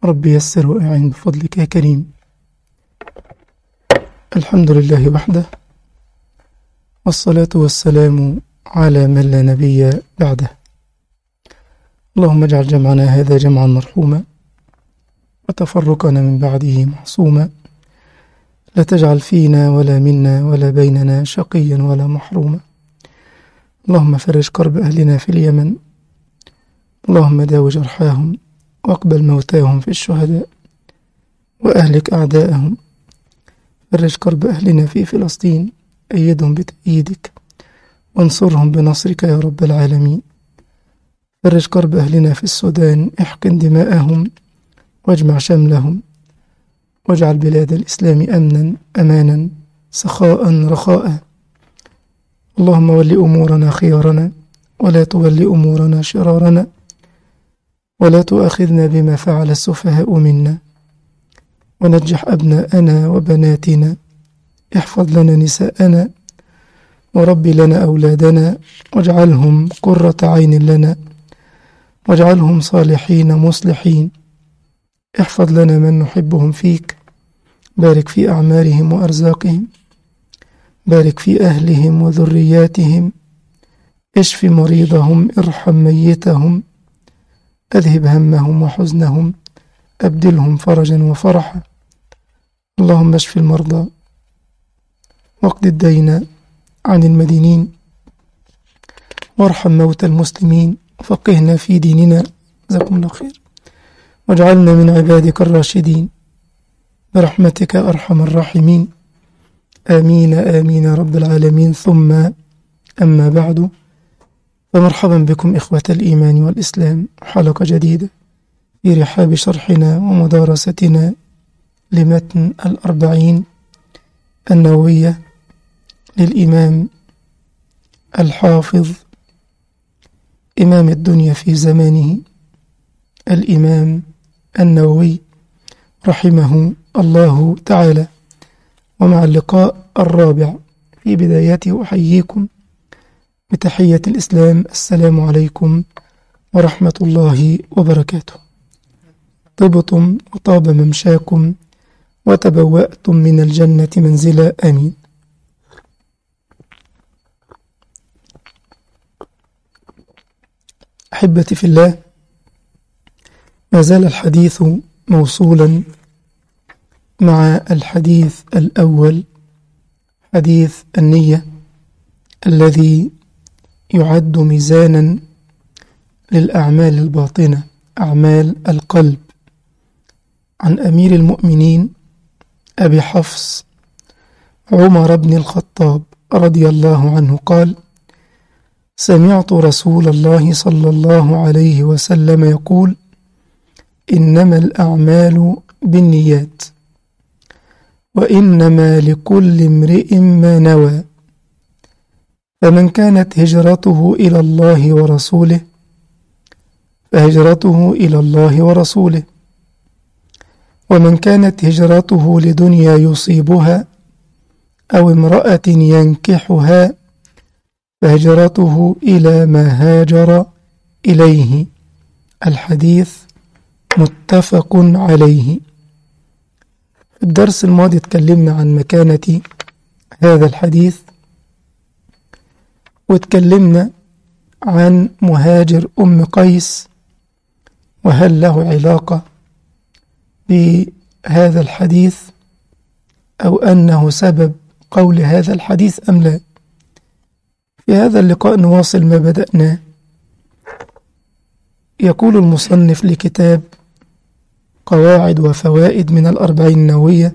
رب يسر وأعين بفضلك يا كريم الحمد لله وحده والصلاة والسلام على من لا نبي بعده اللهم اجعل جمعنا هذا جمعا مرحوما وتفرقنا من بعده معصوما لا تجعل فينا ولا منا ولا بيننا شقيا ولا محروما اللهم فرج كرب أهلنا في اليمن اللهم داو جرحاهم واقبل موتاهم في الشهداء وأهلك أعداءهم فرج كرب أهلنا في فلسطين أيدهم بتأييدك وانصرهم بنصرك يا رب العالمين فرج كرب أهلنا في السودان احقن دماءهم واجمع شملهم واجعل بلاد الإسلام أمنا أمانا سخاء رخاء اللهم ول أمورنا خيارنا ولا تول أمورنا شرارنا ولا تؤاخذنا بما فعل السفهاء منا ونجح أبناءنا وبناتنا احفظ لنا نساءنا وربي لنا أولادنا واجعلهم قرة عين لنا واجعلهم صالحين مصلحين احفظ لنا من نحبهم فيك بارك في أعمارهم وأرزاقهم بارك في أهلهم وذرياتهم اشف مريضهم ارحم ميتهم أذهب همهم وحزنهم أبدلهم فرجا وفرحا اللهم اشف المرضى واقض الدين عن المدينين وارحم موتى المسلمين وفقهنا في ديننا جزاكم الله خير واجعلنا من عبادك الراشدين برحمتك أرحم الراحمين آمين آمين يا رب العالمين ثم أما بعد فمرحبا بكم إخوة الإيمان والإسلام حلقة جديدة في رحاب شرحنا ومدارستنا لمتن الأربعين النووية للإمام الحافظ إمام الدنيا في زمانه الإمام النووي رحمه الله تعالى ومع اللقاء الرابع في بدايته أحييكم بتحية الإسلام السلام عليكم ورحمة الله وبركاته طبتم وطاب ممشاكم وتبوأتم من الجنة منزلا آمين أحبتي في الله ما زال الحديث موصولا مع الحديث الأول حديث النية الذي يعد ميزانا للأعمال الباطنة أعمال القلب عن أمير المؤمنين أبي حفص عمر بن الخطاب رضي الله عنه قال سمعت رسول الله صلى الله عليه وسلم يقول إنما الأعمال بالنيات وإنما لكل امرئ ما نوى فمن كانت هجرته إلى الله ورسوله فهجرته إلى الله ورسوله ومن كانت هجرته لدنيا يصيبها أو امرأة ينكحها فهجرته إلى ما هاجر إليه الحديث متفق عليه في الدرس الماضي اتكلمنا عن مكانة هذا الحديث واتكلمنا عن مهاجر أم قيس وهل له علاقة بهذا الحديث أو أنه سبب قول هذا الحديث أم لا في هذا اللقاء نواصل ما بدأناه يقول المصنف لكتاب قواعد وفوائد من الأربعين النووية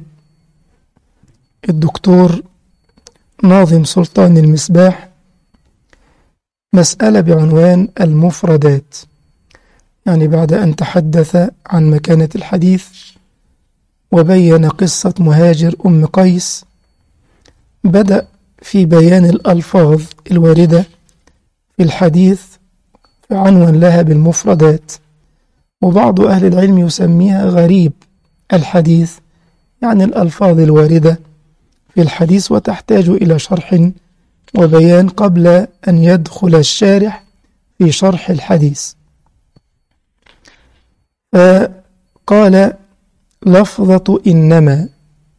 الدكتور ناظم سلطان المسباح مسألة بعنوان المفردات يعني بعد أن تحدث عن مكانة الحديث وبين قصة مهاجر أم قيس بدأ في بيان الألفاظ الواردة في الحديث عنوان لها بالمفردات وبعض أهل العلم يسميها غريب الحديث يعني الألفاظ الواردة في الحديث وتحتاج إلى شرح وبيان قبل أن يدخل الشارح في شرح الحديث قال لفظة إنما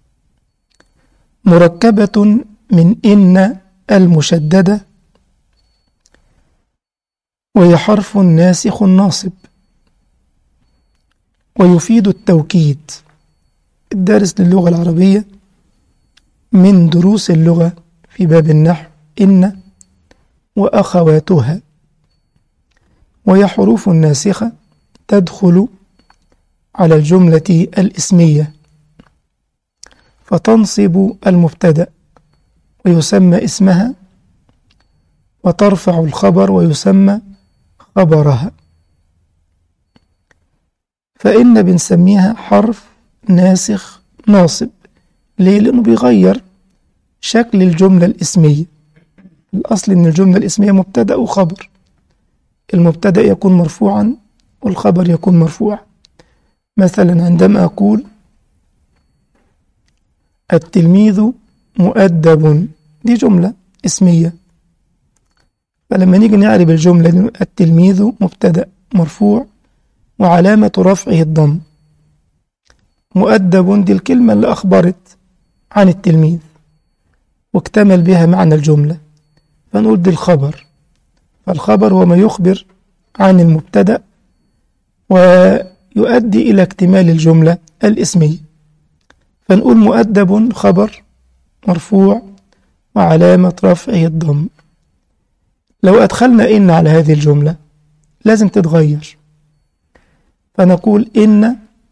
مركبة من إن المشددة وهي حرف ناسخ ناصب ويفيد التوكيد الدارس للغة العربية من دروس اللغة في باب النحو إن وأخواتها وهي حروف ناسخة تدخل على الجملة الإسمية فتنصب المبتدأ ويسمى اسمها وترفع الخبر ويسمى خبرها فإن بنسميها حرف ناسخ ناصب ليه؟ لأنه بيغير شكل الجملة الإسمية الأصل إن الجملة الإسمية مبتدأ وخبر المبتدأ يكون مرفوعا والخبر يكون مرفوع مثلا عندما أقول التلميذ مؤدب دي جملة اسمية فلما نيجي نعرب الجملة دي التلميذ مبتدأ مرفوع وعلامة رفعه الضم مؤدب دي الكلمة اللي أخبرت عن التلميذ واكتمل بها معنى الجملة فنقول دي الخبر فالخبر هو ما يخبر عن المبتدأ ويؤدي إلى اكتمال الجملة الإسمية فنقول مؤدب خبر مرفوع وعلامة رفعه الضم لو أدخلنا إن على هذه الجملة لازم تتغير فنقول إن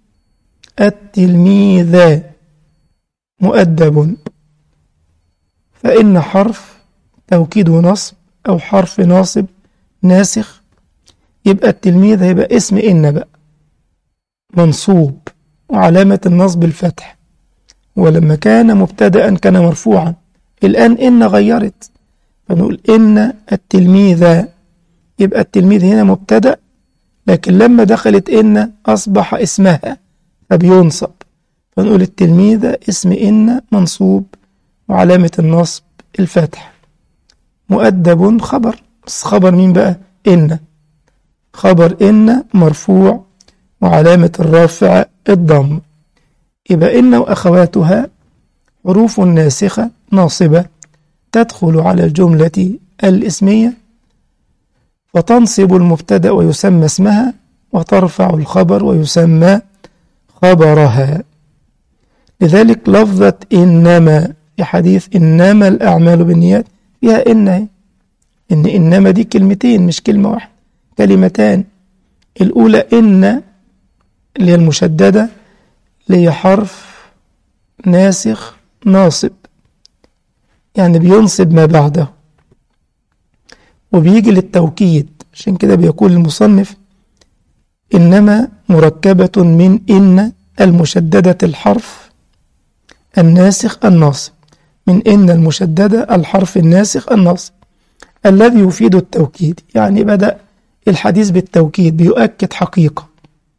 التلميذ مؤدب فإن حرف توكيد ونصب أو حرف ناصب ناسخ يبقى التلميذ هيبقى اسم إن بقى منصوب وعلامة النصب الفتح ولما كان مبتدأ كان مرفوعا الآن إن غيرت فنقول إن التلميذ يبقى التلميذ هنا مبتدأ لكن لما دخلت إن أصبح اسمها فبينصب فنقول التلميذ اسم إن منصوب وعلامة النصب الفتح مؤدب خبر بس خبر مين بقى إن خبر إن مرفوع وعلامة الرافع الضم يبقى إن وأخواتها حروف ناسخة ناصبة تدخل على الجملة الإسمية وتنصب المبتدأ ويسمى اسمها وترفع الخبر ويسمى خبرها لذلك لفظة إنما في حديث إنما الأعمال بالنيات فيها إن إن إنما دي كلمتين مش كلمة واحدة كلمتان الأولى إن اللي هي المشددة اللي هي حرف ناسخ ناصب يعني بينصب ما بعده وبيجي للتوكيد عشان كده بيقول المصنف إنما مركبة من إن المشددة الحرف الناسخ الناصب من إن المشددة الحرف الناسخ الناصب الذي يفيد التوكيد يعني بدأ الحديث بالتوكيد بيؤكد حقيقة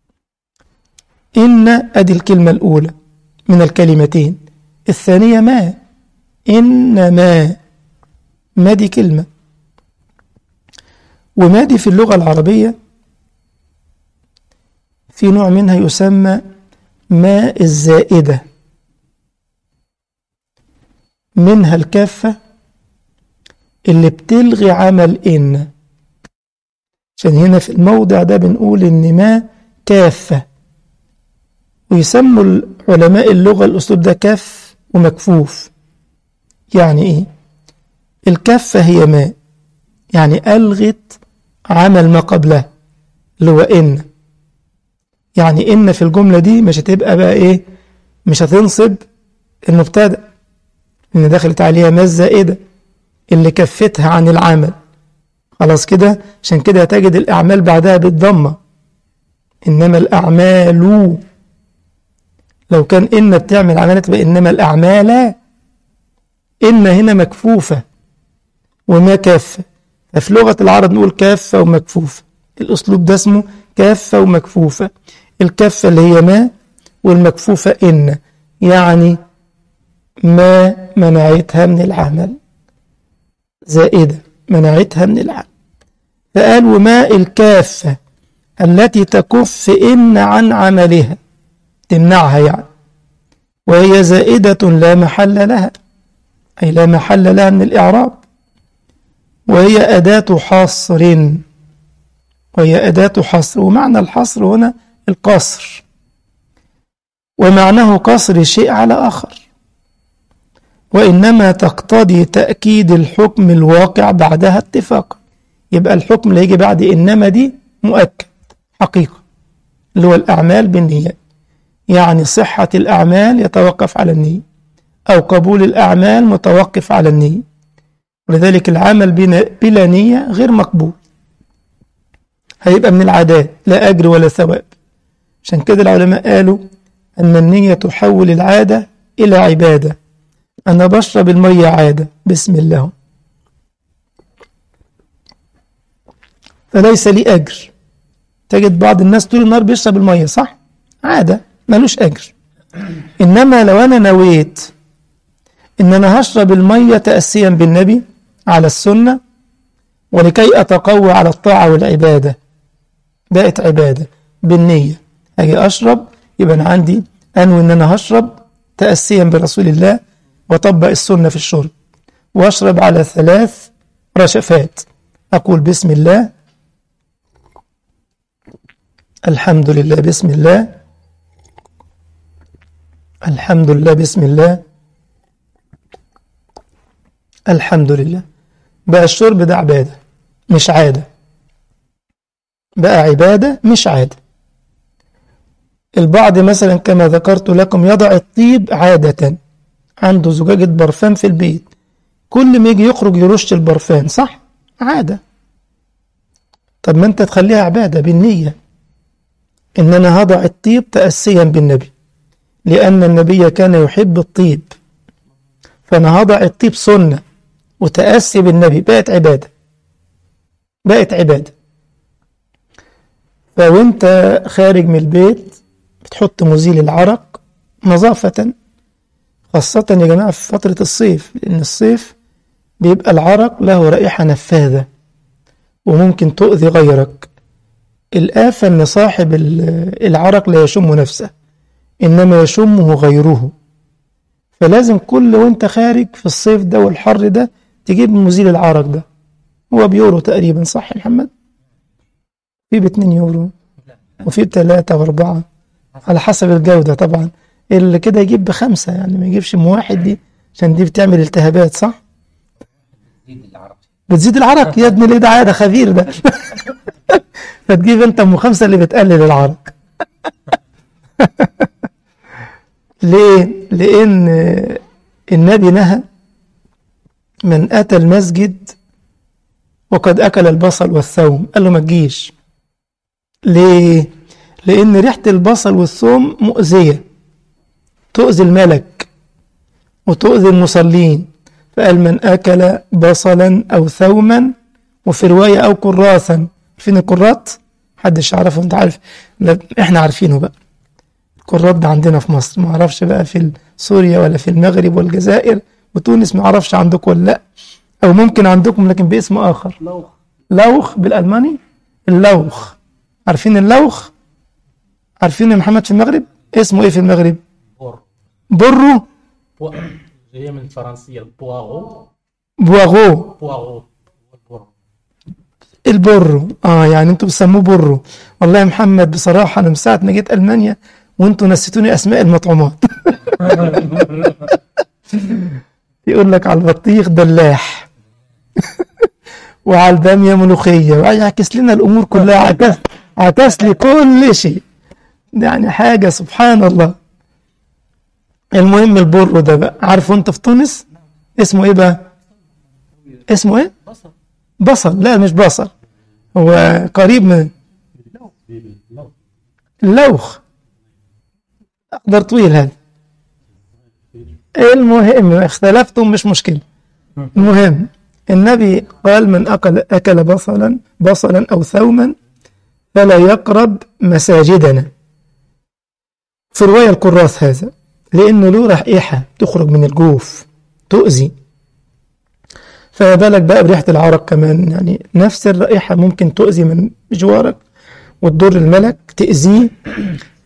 إن أدي الكلمة الأولى من الكلمتين الثانية ما إنما ما دي كلمة وما دي في اللغة العربية في نوع منها يسمى ماء الزائدة منها الكافة اللي بتلغي عمل إن عشان هنا في الموضع ده بنقول إن ما كافة ويسموا علماء اللغة الأسلوب ده كف ومكفوف يعني إيه الكفة هي ما يعني ألغت عمل ما قبلها اللي هو إن يعني إن في الجملة دي مش هتبقى بقى إيه مش هتنصب المبتدأ إن دخلت عليها ما الزائدة اللي كفتها عن العمل خلاص كده عشان كده تجد الأعمال بعدها بالضمة إنما الأعمال لو كان إن بتعمل عمالة تبقى إنما الأعمال إن هنا مكفوفة وما كافة ففي لغة العرب نقول كافة ومكفوفة الأسلوب ده اسمه كافة ومكفوفة الكافة اللي هي ما والمكفوفة إن يعني ما منعتها من العمل زائدة منعتها من العمل فقال وما الكافة التي تكف إن عن عملها تمنعها يعني وهي زائدة لا محل لها أي لا محل لها من الإعراب وهي أداة حصر وهي أداة حصر ومعنى الحصر هنا القصر ومعناه قصر شيء على آخر وإنما تقتضي تأكيد الحكم الواقع بعدها اتفاقا يبقى الحكم اللي يجي بعد إنما دي مؤكد حقيقة اللي هو الأعمال بالنيات يعني صحة الأعمال يتوقف على النية أو قبول الأعمال متوقف على النية ولذلك العمل بلا نية غير مقبول هيبقى من العادات لا أجر ولا ثواب عشان كده العلماء قالوا أن النية تحول العادة إلى عبادة أنا بشرب المية عادة بسم الله فليس لي أجر تجد بعض الناس طول النهار بيشرب المية صح؟ عادة ملوش أجر إنما لو أنا نويت إن أنا هشرب المية تأسيا بالنبي على السنة ولكي أتقوى على الطاعة والعبادة بقت عبادة بالنية أجي أشرب يبقى أنا عندي أنوي إن أنا هشرب تأسيا برسول الله وطبق السنة في الشرب وأشرب على ثلاث رشفات أقول بسم الله الحمد لله بسم الله الحمد لله بسم الله الحمد لله بقى الشرب ده عبادة مش عادة بقى عبادة مش عادة البعض مثلا كما ذكرت لكم يضع الطيب عادة عنده زجاجة برفان في البيت كل ما يجي يخرج يرش البرفان صح؟ عادة طب ما انت تخليها عبادة بالنية ان انا هضع الطيب تأسيا بالنبي لأن النبي كان يحب الطيب فأنا هضع الطيب سنة وتأسي بالنبي بقت عبادة بقت عبادة فوانت خارج من البيت بتحط مزيل العرق نظافة خاصة يا جماعة في فترة الصيف لأن الصيف بيبقى العرق له رائحة نفاذة وممكن تؤذي غيرك الآفة أن صاحب العرق لا يشم نفسه إنما يشمه غيره فلازم كل وانت خارج في الصيف ده والحر ده تجيب مزيل العرق ده هو بيورو تقريبا صح يا محمد في باتنين يورو وفي بتلاتة واربعة على حسب الجودة طبعا اللي كده يجيب بخمسة يعني ما يجيبش ام واحد دي عشان دي بتعمل التهابات صح بتزيد العرق يا ابني ليه ده عادة خبير ده فتجيب انت ام خمسة اللي بتقلل العرق ليه؟ لأن النبي نهى من أتى المسجد وقد أكل البصل والثوم قال له ما تجيش ليه؟ لأن ريحة البصل والثوم مؤذية تؤذي الملك وتؤذي المصلين فقال من أكل بصلا أو ثوما وفي رواية أو كراثا فين الكرات؟ محدش يعرفه أنت عارف إحنا عارفينه بقى الكرات ده عندنا في مصر ما اعرفش بقى في سوريا ولا في المغرب والجزائر وتونس ما اعرفش عندكم ولا لا او ممكن عندكم لكن باسم اخر لوخ لوخ بالالماني اللوخ عارفين اللوخ عارفين يا محمد في المغرب اسمه ايه في المغرب بور برو بو... جاية من الفرنسية البواغو بواغو بواغو البور البرو اه يعني انتوا بتسموه برو والله يا محمد بصراحة انا من ساعة ما جيت المانيا وانتوا نسيتوني اسماء المطعومات يقول لك على البطيخ دلاح وعلى البامية ملوخية ويعكس لنا الأمور كلها عكس عكس لي كل شيء يعني حاجة سبحان الله المهم البر ده بقى عارفه انت في تونس اسمه ايه بقى اسمه ايه بصل بصل لا مش بصل هو قريب من لوخ اللوخ أقدر طويل هذا المهم اختلفتم مش مشكلة المهم النبي قال من أكل, أكل بصلا بصلا أو ثوما فلا يقرب مساجدنا في رواية الكراث هذا لأنه له رائحة تخرج من الجوف تؤذي فما بالك بقى بريحة العرق كمان يعني نفس الرائحة ممكن تؤذي من جوارك وتضر الملك تأذيه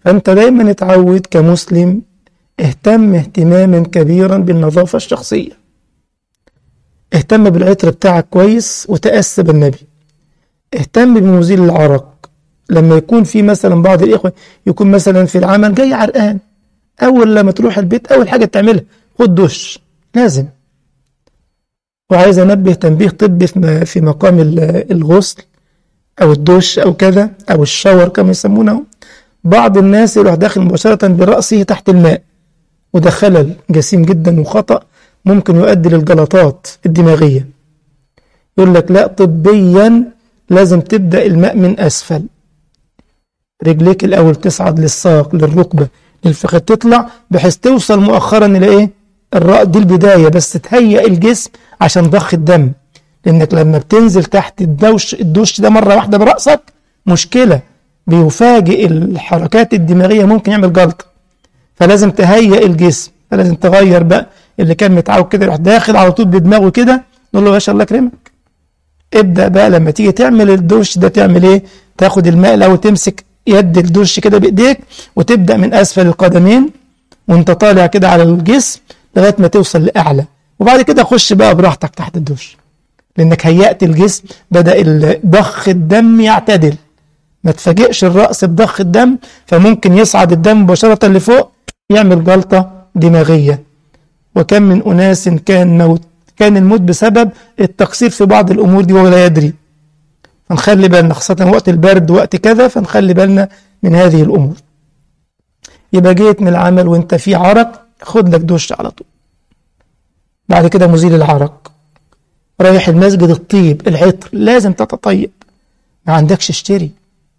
فأنت دايما اتعود كمسلم اهتم اهتماما كبيرا بالنظافة الشخصية اهتم بالعطر بتاعك كويس وتأسى بالنبي اهتم بمزيل العرق لما يكون في مثلا بعض الإخوة يكون مثلا في العمل جاي عرقان أول لما تروح البيت أول حاجة تعملها خد دش لازم وعايز أنبه تنبيه طبي في في مقام ال- الغسل أو الدش أو كذا أو الشاور كما يسمونه بعض الناس يروح داخل مباشرة برأسه تحت الماء وده خلل جسيم جدا وخطأ ممكن يؤدي للجلطات الدماغية يقول لك لا طبيا لازم تبدأ الماء من أسفل رجليك الأول تصعد للساق للركبة للفخذ تطلع بحيث توصل مؤخرا إلى إيه الرأس دي البداية بس تهيئ الجسم عشان ضخ الدم لأنك لما بتنزل تحت الدوش الدش ده مرة واحدة برأسك مشكلة بيفاجئ الحركات الدماغية ممكن يعمل جلطة فلازم تهيئ الجسم فلازم تغير بقى اللي كان متعود كده يروح داخل على طول بدماغه كده نقول له يا باشا الله يكرمك ابدأ بقى لما تيجي تعمل الدش ده تعمل ايه تاخد الماء الاول تمسك يد الدش كده بايديك وتبدأ من اسفل القدمين وانت طالع كده على الجسم لغاية ما توصل لأعلى وبعد كده خش بقى براحتك تحت الدش لانك هيأت الجسم بدأ ال- ضخ الدم يعتدل ما تفاجئش الرأس بضخ الدم فممكن يصعد الدم مباشرة لفوق يعمل جلطة دماغية وكم من أناس كان موت كان الموت بسبب التقصير في بعض الأمور دي وهو لا يدري فنخلي بالنا خاصة وقت البرد وقت كذا فنخلي بالنا من هذه الأمور يبقى جيت من العمل وانت في عرق خد لك دش على طول بعد كده مزيل العرق رايح المسجد الطيب العطر لازم تتطيب ما عندكش اشتري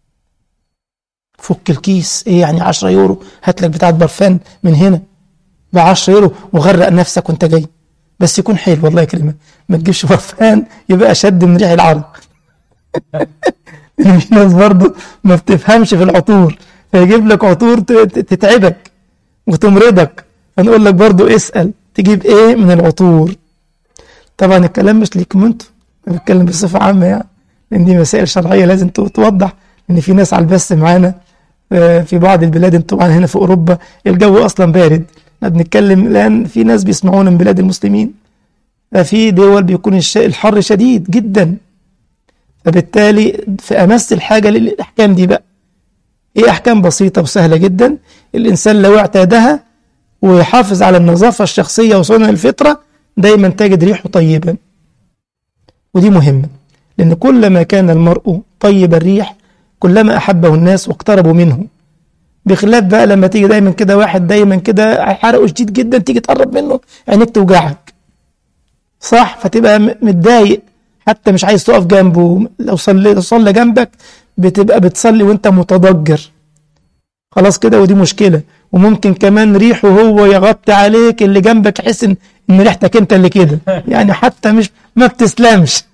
فك الكيس ايه يعني 10 يورو هات لك بتاعه برفان من هنا ب 10 يورو وغرق نفسك وانت جاي بس يكون حلو والله يكرمك ما تجيبش برفان يبقى اشد من ريح العرق لان في ناس برضه ما بتفهمش في العطور فيجيب لك عطور ت- ت- تتعبك وتمرضك فنقول لك برضه اسال تجيب ايه من العطور طبعا الكلام مش ليكم انتوا انا بتكلم بصفه عامه يعني لان دي مسائل شرعيه لازم تو- توضح ان في ناس على البث معانا آه، في بعض البلاد انتوا طبعا هنا في اوروبا الجو اصلا بارد احنا بنتكلم الان في ناس بيسمعونا من بلاد المسلمين ففي دول بيكون الش- الحر شديد جدا فبالتالي في امس الحاجه للاحكام دي بقى ايه احكام بسيطه وسهله جدا الانسان لو اعتادها ويحافظ على النظافه الشخصيه وسنن الفطره دايما تجد ريحه طيبا ودي مهمه لان كلما كان المرء طيب الريح كلما احبه الناس واقتربوا منه بخلاف بقى لما تيجي دايما كده واحد دايما كده حرقه شديد جدا تيجي تقرب منه عينيك توجعك صح فتبقى م- متضايق حتى مش عايز تقف جنبه لو صلي لو صلى جنبك بتبقى بتصلي وانت متضجر خلاص كده ودي مشكلة وممكن كمان ريحه هو يغطي عليك اللي جنبك يحس ان إن ريحتك انت اللي كده يعني حتى مش ما بتسلمش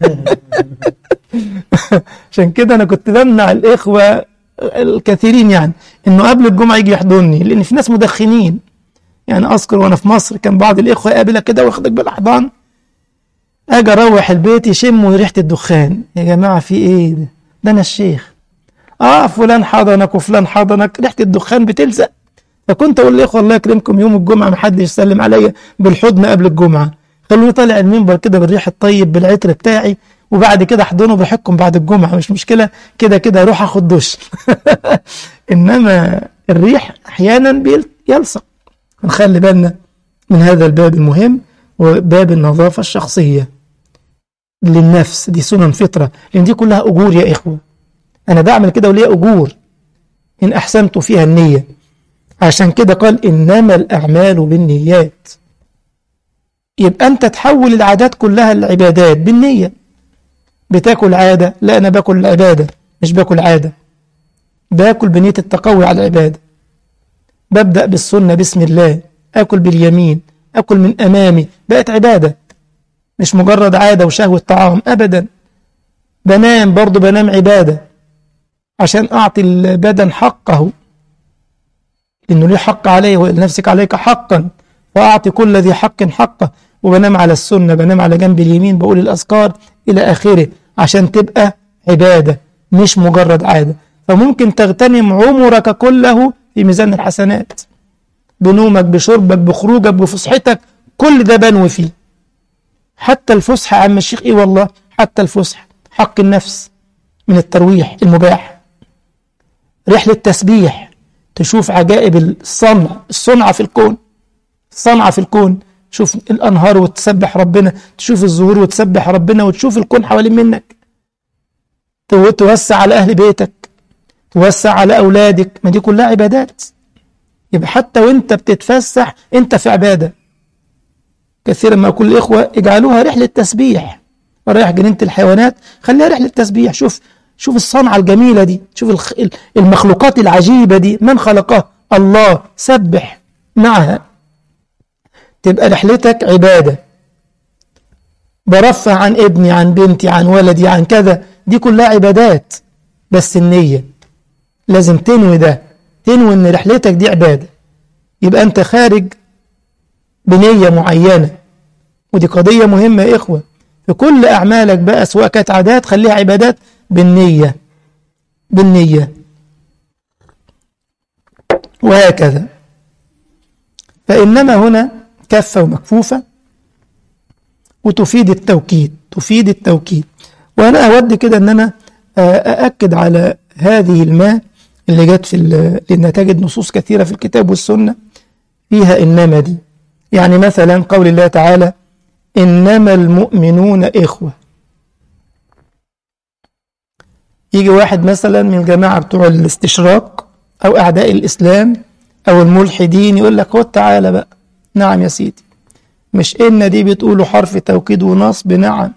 عشان كده انا كنت بمنع الاخوة الكثيرين يعني انه قبل الجمعة يجي يحضني لان في ناس مدخنين يعني اذكر وانا في مصر كان بعض الاخوة يقابلك كده واخدك بالاحضان اجي اروح البيت يشموا ريحة الدخان يا جماعة في ايه ده ده انا الشيخ اه فلان حضنك وفلان حضنك ريحة الدخان بتلزق فكنت اقول للاخوة الله يكرمكم يوم الجمعة ما حدش يسلم عليا بالحضن قبل الجمعة خلوني طالع المنبر كده بالريح الطيب بالعطر بتاعي وبعد كده احضنه بحكم بعد الجمعة مش مشكلة كده كده اروح اخد دش انما الريح احيانا بيل- يلصق نخلي بالنا من هذا الباب المهم وباب النظافة الشخصية للنفس دي سنن فطرة لأن دي كلها أجور يا إخوة أنا بعمل كده وليا أجور إن أحسنت فيها النية عشان كده قال إنما الأعمال بالنيات يبقى أنت تحول العادات كلها للعبادات بالنية بتاكل عادة لا أنا باكل العبادة مش باكل عادة باكل بنية التقوي على العبادة ببدأ بالسنة بسم الله أكل باليمين أكل من أمامي بقت عبادة مش مجرد عادة وشهوة طعام أبدا بنام برضو بنام عبادة عشان أعطي البدن حقه إنه ليه حق عليه ولنفسك عليك حقا وأعطي كل ذي حق حقه وبنام على السنة بنام على جنب اليمين بقول الأذكار إلى آخره عشان تبقى عبادة مش مجرد عادة فممكن تغتنم عمرك كله في ميزان الحسنات بنومك بشربك بخروجك بفسحتك كل ده بنوي فيه حتى الفسحة يا عم الشيخ ايه والله حتى الفسحة حق النفس من الترويح المباح رحلة تسبيح تشوف عجائب الصنع الصنعة في الكون الصنعة في الكون تشوف الأنهار وتسبح ربنا تشوف الزهور وتسبح ربنا وتشوف الكون حوالين منك توسع على أهل بيتك توسع على أولادك ما دي كلها عبادات يبقى حتى وانت بتتفسح انت في عبادة كثيرا ما أقول الإخوة اجعلوها رحلة تسبيح رايح جنينة الحيوانات خليها رحلة تسبيح شوف شوف الصنعة الجميلة دي شوف المخلوقات العجيبة دي من خلقها الله سبح معها تبقى رحلتك عبادة برفع عن ابني عن بنتي عن ولدي عن كذا دي كلها عبادات بس النية لازم تنوي ده تنوي ان رحلتك دي عبادة يبقى انت خارج بنية معينة ودي قضية مهمة يا إخوة في كل أعمالك بقى سواء كانت عادات خليها عبادات بالنية بالنية وهكذا فإنما هنا كفة ومكفوفة وتفيد التوكيد تفيد التوكيد وأنا أود كده أن أنا أأكد على هذه الماء اللي جت في لأن تجد نصوص كثيرة في الكتاب والسنة فيها إنما دي يعني مثلا قول الله تعالى إنما المؤمنون إخوة يجي واحد مثلا من الجماعة بتوع الاستشراق أو أعداء الإسلام أو الملحدين يقول لك خد تعالى بقى نعم يا سيدي مش إن دي بتقولوا حرف توكيد ونصب نعم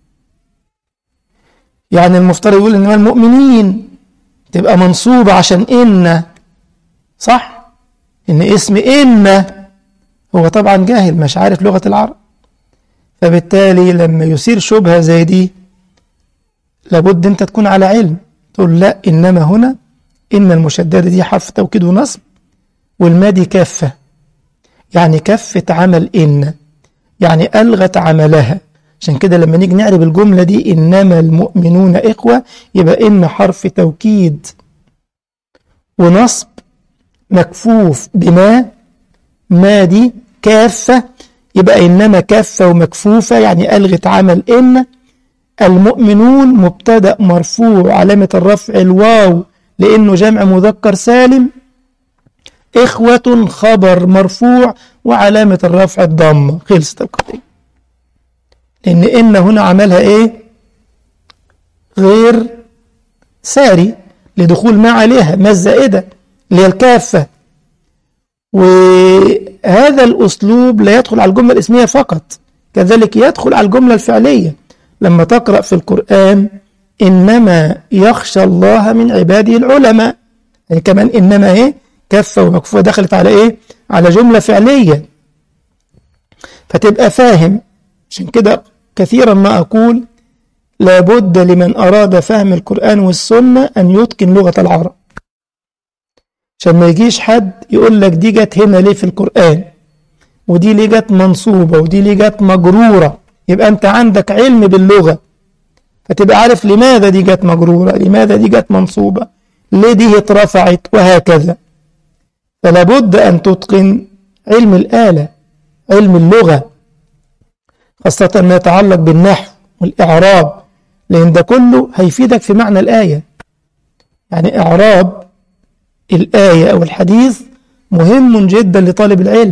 يعني المفترض يقول إنما المؤمنين تبقى منصوبة عشان إن صح إن اسم إن هو طبعا جاهل مش عارف لغة العرب فبالتالي لما يثير شبهة زي دي لابد انت تكون على علم تقول لا انما هنا ان المشددة دي حرف توكيد ونصب والما دي كافة يعني كفة عمل ان يعني الغت عملها عشان كده لما نيجي نعرب الجملة دي انما المؤمنون اخوة يبقى ان حرف توكيد ونصب مكفوف بما ما دي كافة يبقى إنما كافة ومكفوفة يعني ألغت عمل إن المؤمنون مبتدأ مرفوع علامة الرفع الواو لأنه جمع مذكر سالم إخوة خبر مرفوع وعلامة الرفع الضمة خلصت القضية لأن إن هنا عملها إيه غير ساري لدخول ما عليها ما الزائدة اللي هي الكافة وهذا الأسلوب لا يدخل على الجملة الاسمية فقط كذلك يدخل على الجملة الفعلية لما تقرأ في القرآن إنما يخشى الله من عباده العلماء يعني كمان إنما إيه كفة ومكفوفة دخلت على إيه على جملة فعلية فتبقى فاهم عشان كده كثيرا ما أقول لابد لمن أراد فهم القرآن والسنة أن يتقن لغة العرب عشان ما يجيش حد يقول لك دي جت هنا ليه في القرآن ودي ليه جت منصوبة ودي ليه جت مجرورة يبقى أنت عندك علم باللغة فتبقى عارف لماذا دي جت مجرورة لماذا دي جت منصوبة ليه دي اترفعت وهكذا فلا بد أن تتقن علم الآلة علم اللغة خاصة ما يتعلق بالنحو والإعراب لأن ده كله هيفيدك في معنى الآية يعني إعراب الآية أو الحديث مهم جدا لطالب العلم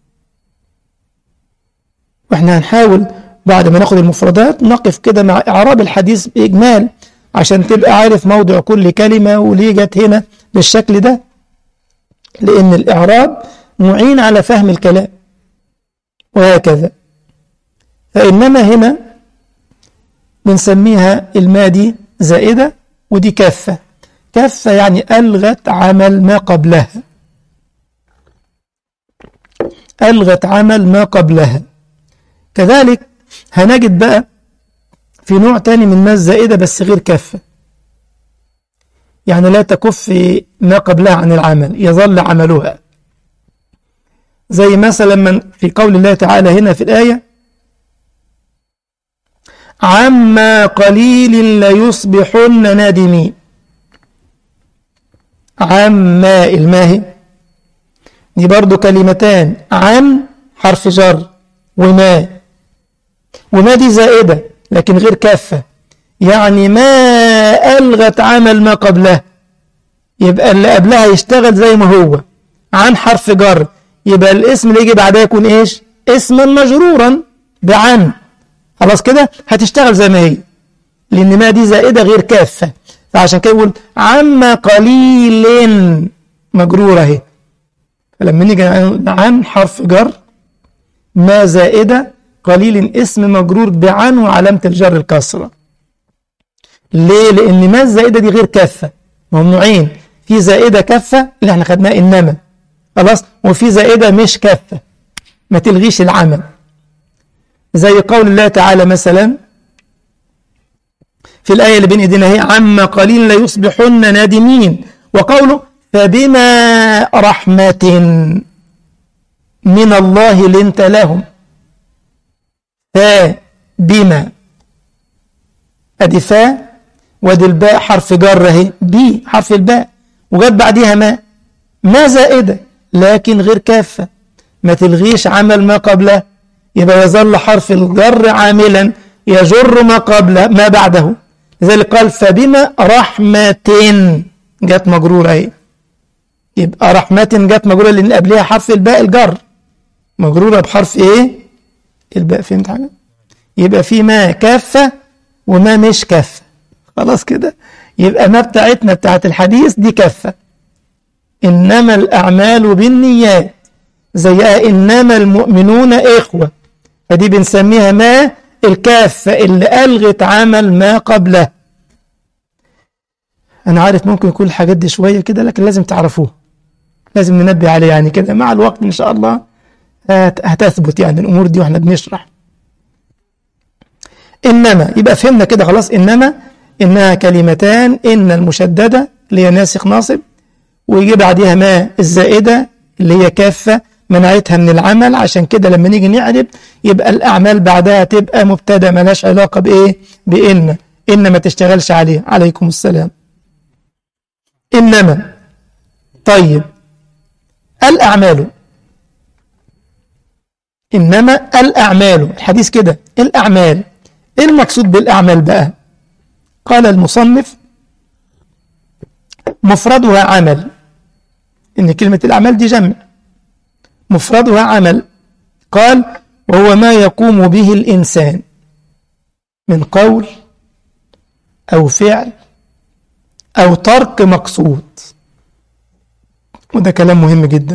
واحنا هنحاول بعد ما ناخد المفردات نقف كده مع إعراب الحديث بإجمال عشان تبقى عارف موضع كل كلمة وليه جت هنا بالشكل ده لأن الإعراب معين على فهم الكلام وهكذا فإنما هنا بنسميها المادي زائدة ودي كافة كافة يعني ألغت عمل ما قبلها ألغت عمل ما قبلها كذلك هنجد بقى في نوع تاني من ما الزائدة بس غير كافة يعني لا تكف ما قبلها عن العمل يظل عملها زي مثلا من في قول الله تعالى هنا في الآية عما قليل ليصبحن نادمين عما الماهي دي برضو كلمتان عن حرف جر وما وما دي زائدة لكن غير كافة يعني ما ألغت عمل ما قبله يبقى اللي قبلها يشتغل زي ما هو عن حرف جر يبقى الاسم اللي يجي بعدها يكون ايش اسما مجرورا بعن خلاص كده هتشتغل زي ما هي لان ما دي زائده غير كافه فعشان كده يقول عما قليل مجروره اهي فلما نيجي عن حرف جر ما زائده قليل اسم مجرور بعن وعلامه الجر الكسره ليه لان ما الزائده دي غير كافه ممنوعين في زائده كافه اللي احنا خدناها انما خلاص وفي زائده مش كافه ما تلغيش العمل زي قول الله تعالى مثلا في الآية اللي بين ايدينا هي عما قليل لا يصبحن نادمين وقوله فبما رحمة من الله لنت لهم فبما ادي فا وادي الباء حرف جر اهي بي حرف الباء وجت بعديها ما ما زائدة لكن غير كافة ما تلغيش عمل ما قبله يبقى يظل حرف الجر عاملا يجر ما قبله ما بعده لذلك قال فبما رحمة جت مجرورة اهي يبقى رحمة جت مجرورة لأن قبلها حرف الباء الجر مجرورة بحرف ايه الباء فهمت حاجة يبقى في ما كافة وما مش كافة خلاص كده يبقى ما بتاعتنا بتاعت الحديث دي كافة إنما الأعمال بالنيات زيها إنما المؤمنون إخوة فدي بنسميها ما الكافة اللي ألغت عمل ما قبله أنا عارف ممكن يكون الحاجات دي شوية كده لكن لازم تعرفوه لازم ننبه عليه يعني كده مع الوقت إن شاء الله هتثبت يعني الأمور دي وإحنا بنشرح إنما يبقى فهمنا كده خلاص إنما إنها كلمتان إن المشددة اللي هي ناسخ ناصب ويجي بعدها ما الزائدة اللي هي كافة منعتها من العمل عشان كده لما نيجي نعرب يبقى الأعمال بعدها تبقى مبتدا ملاش علاقة بإيه بإن إن ما تشتغلش عليه عليكم السلام إنما طيب الأعمال إنما الأعمال الحديث كده الأعمال إيه المقصود بالأعمال بقى قال المصنف مفردها عمل إن كلمة الأعمال دي جمع مفردها عمل قال وهو ما يقوم به الإنسان من قول أو فعل أو ترك مقصود وده كلام مهم جدا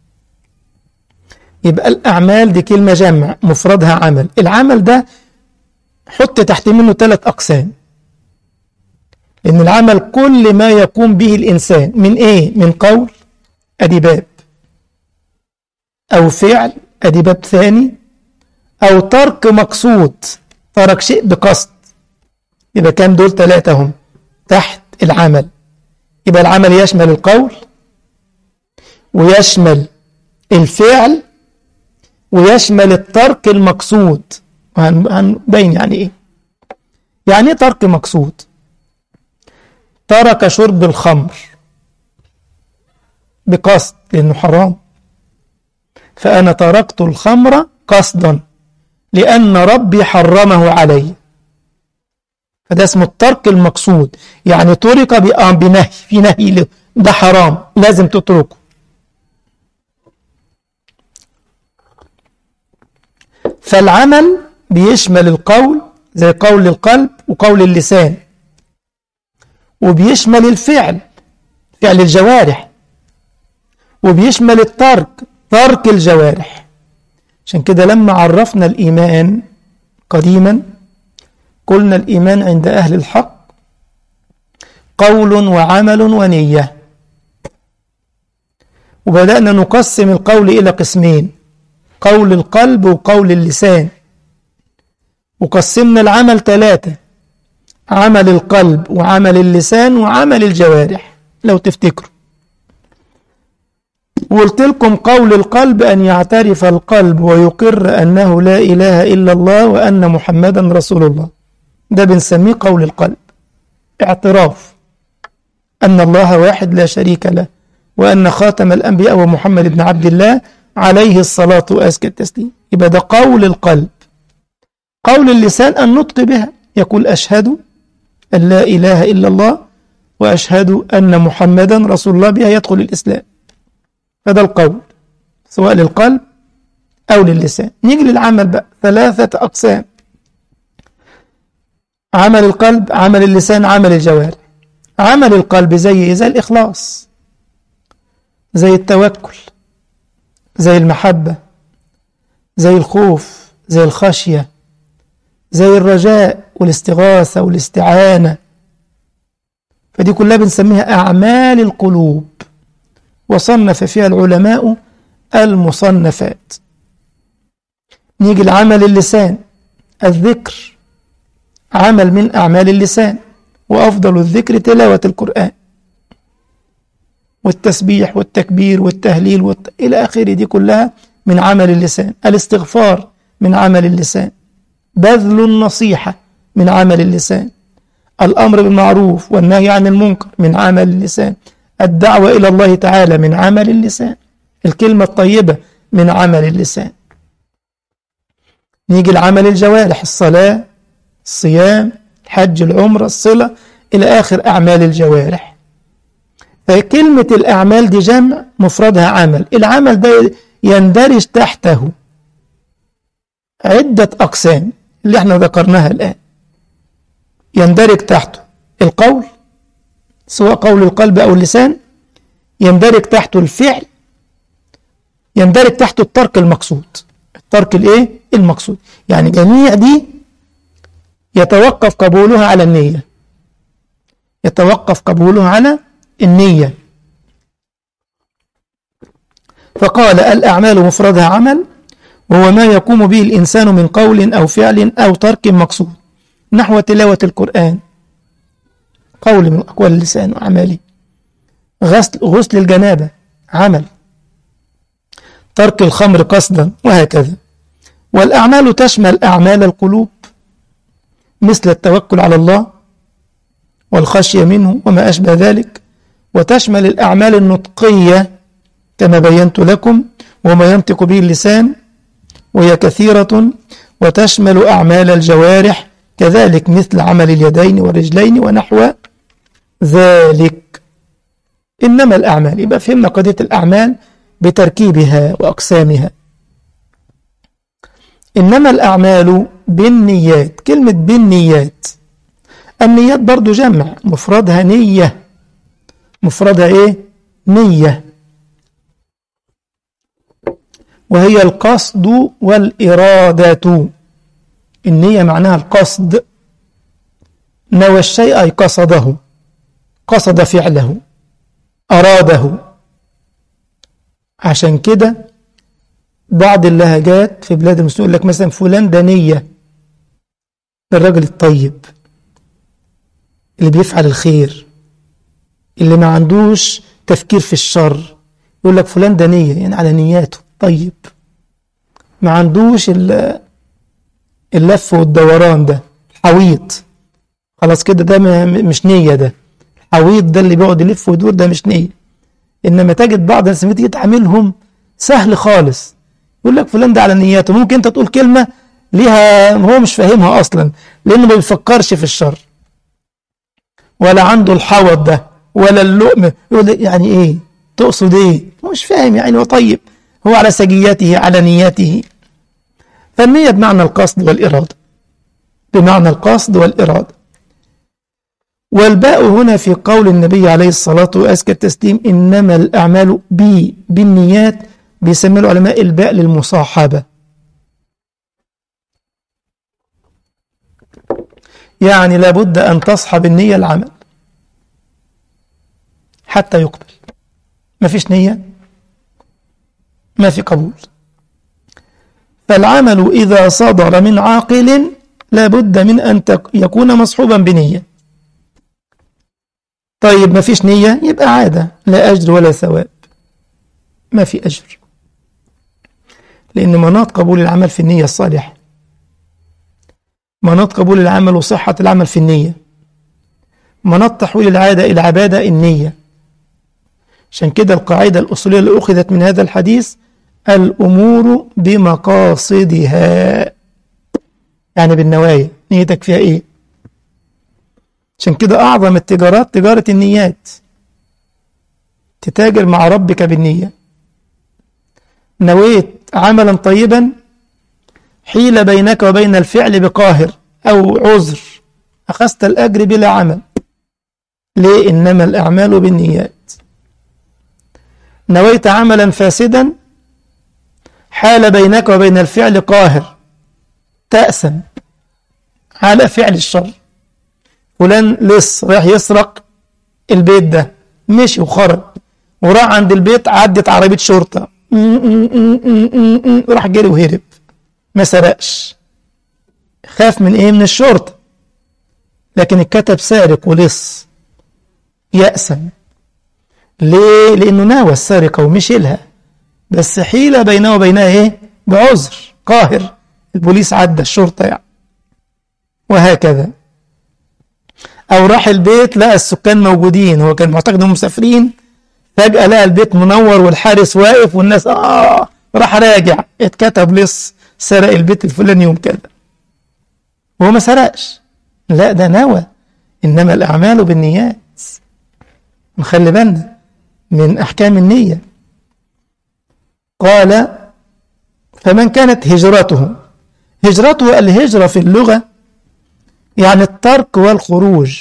يبقى الأعمال دي كلمة جمع مفردها عمل العمل ده حط تحت منه ثلاث أقسام لأن العمل كل ما يقوم به الإنسان من إيه؟ من قول أدي باب أو فعل أدي باب ثاني أو ترك مقصود ترك شيء بقصد يبقى كام دول ثلاثة هم تحت العمل يبقى العمل يشمل القول ويشمل الفعل ويشمل الترك المقصود وهنبين يعني ايه يعني ايه ترك مقصود ترك شرب الخمر بقصد لانه حرام فانا تركت الخمر قصدا لان ربي حرمه علي فده اسمه الترك المقصود يعني ترك بنهي في نهي له ده حرام لازم تتركه فالعمل بيشمل القول زي قول القلب وقول اللسان وبيشمل الفعل فعل الجوارح وبيشمل الترك ترك الجوارح عشان كده لما عرفنا الإيمان قديما قلنا الإيمان عند أهل الحق قول وعمل ونية وبدأنا نقسم القول إلى قسمين قول القلب وقول اللسان وقسمنا العمل ثلاثة عمل القلب وعمل اللسان وعمل الجوارح لو تفتكروا وقلت لكم قول القلب أن يعترف القلب ويقر أنه لا إله إلا الله وأن محمدا رسول الله ده بنسميه قول القلب اعتراف أن الله واحد لا شريك له وأن خاتم الأنبياء ومحمد بن عبد الله عليه الصلاة وأزكى التسليم يبقى ده قول القلب قول اللسان النطق بها يقول أشهد أن لا إله إلا الله وأشهد أن محمدا رسول الله بها يدخل الإسلام هذا القول سواء للقلب أو للسان نيجي للعمل بقى ثلاثة أقسام عمل القلب عمل اللسان عمل الجوارح عمل القلب زي زي الإخلاص زي التوكل زي المحبة زي الخوف زي الخشية زي الرجاء والاستغاثة والاستعانة فدي كلها بنسميها أعمال القلوب وصنف فيها العلماء المصنفات نيجي لعمل اللسان الذكر عمل من أعمال اللسان وأفضل الذكر تلاوة القرآن والتسبيح والتكبير والتهليل والت... إلى آخره دي كلها من عمل اللسان الاستغفار من عمل اللسان بذل النصيحة من عمل اللسان الأمر بالمعروف والنهي عن المنكر من عمل اللسان الدعوة إلى الله تعالى من عمل اللسان الكلمة الطيبة من عمل اللسان نيجي لعمل الجوارح الصلاة الصيام الحج العمرة الصلة إلى آخر أعمال الجوارح فكلمة الأعمال دي جمع مفردها عمل العمل ده يندرج تحته عدة أقسام اللي احنا ذكرناها الآن يندرج تحته القول سواء قول القلب أو اللسان يندرج تحته الفعل يندرج تحته الترك المقصود الترك الايه المقصود يعني جميع دي يتوقف قبولها على النية يتوقف قبولها على النية فقال الأعمال مفردها عمل وهو ما يقوم به الإنسان من قول أو فعل أو ترك مقصود نحو تلاوة القرآن قول من أقوال اللسان وأعماله غسل, غسل الجنابة عمل ترك الخمر قصدا وهكذا والأعمال تشمل أعمال القلوب مثل التوكل على الله والخشية منه وما أشبه ذلك وتشمل الأعمال النطقية كما بينت لكم وما ينطق به اللسان وهي كثيرة وتشمل أعمال الجوارح كذلك مثل عمل اليدين والرجلين ونحو ذلك إنما الأعمال يبقى فهمنا قضية الأعمال بتركيبها وأقسامها إنما الأعمال بالنيات كلمة بالنيات النيات برضو جمع مفردها نية مفردها إيه نية وهي القصد والإرادة النية معناها القصد نوى الشيء أي قصده قصد فعله أراده عشان كده بعض اللهجات في بلاد المسلمين يقول لك مثلا فلان ده نية الراجل الطيب اللي بيفعل الخير اللي ما عندوش تفكير في الشر يقول لك فلان ده نية يعني على نياته طيب ما عندوش اللف والدوران ده الحويط خلاص كده ده مش نية ده الحويط ده اللي بيقعد يلف ويدور ده مش نية إنما تجد بعض الناس تيجي تعاملهم سهل خالص يقول لك فلان ده على نياته ممكن أنت تقول كلمة ليها هو مش فاهمها أصلا لأنه ما بيفكرش في الشر ولا عنده الحوض ده ولا اللؤم يقول يعني إيه تقصد إيه هو مش فاهم يعني هو طيب هو على سجيته على نيته فالنية بمعنى القصد والإرادة بمعنى القصد والإرادة والباء هنا في قول النبي عليه الصلاة وأزكى التسليم إنما الأعمال بي بالنيات بيسمي العلماء الباء للمصاحبة يعني لابد أن تصحب النية العمل حتى يقبل ما فيش نية ما في قبول فالعمل إذا صدر من عاقل لابد من أن يكون مصحوبا بنية طيب ما فيش نية يبقى عادة لا أجر ولا ثواب ما في أجر لأن مناط قبول العمل في النية الصالحة مناط قبول العمل وصحة العمل في النية مناط تحويل العادة إلى عبادة النية عشان كده القاعدة الأصولية اللي أخذت من هذا الحديث الأمور بمقاصدها يعني بالنوايا نيتك فيها إيه عشان كده أعظم التجارات تجارة النيات تتاجر مع ربك بالنية نويت عملا طيبا حيل بينك وبين الفعل بقاهر أو عذر أخذت الأجر بلا عمل ليه إنما الأعمال بالنيات نويت عملا فاسدا حال بينك وبين الفعل قاهر تأسم على فعل الشر فلان لص راح يسرق البيت ده مشي وخرج وراح عند البيت عدت عربية شرطة راح جري وهرب ما سرقش خاف من ايه من الشرطة لكن الكتب سارق ولص يأسم ليه لأنه ناوى السرقة ومشي لها بس حيلة بينه وبينها ايه بعذر قاهر البوليس عدى الشرطة يعني وهكذا أو راح البيت لقى السكان موجودين هو كان معتقد انهم مسافرين فجأة لقى البيت منور والحارس واقف والناس آه راح راجع اتكتب لص سرق البيت الفلاني يوم كذا وهو ما سرقش لا ده نوى إنما الأعمال بالنيات نخلي بالنا من أحكام النية قال فمن كانت هجرته هجرته الهجرة في اللغة يعني الترك والخروج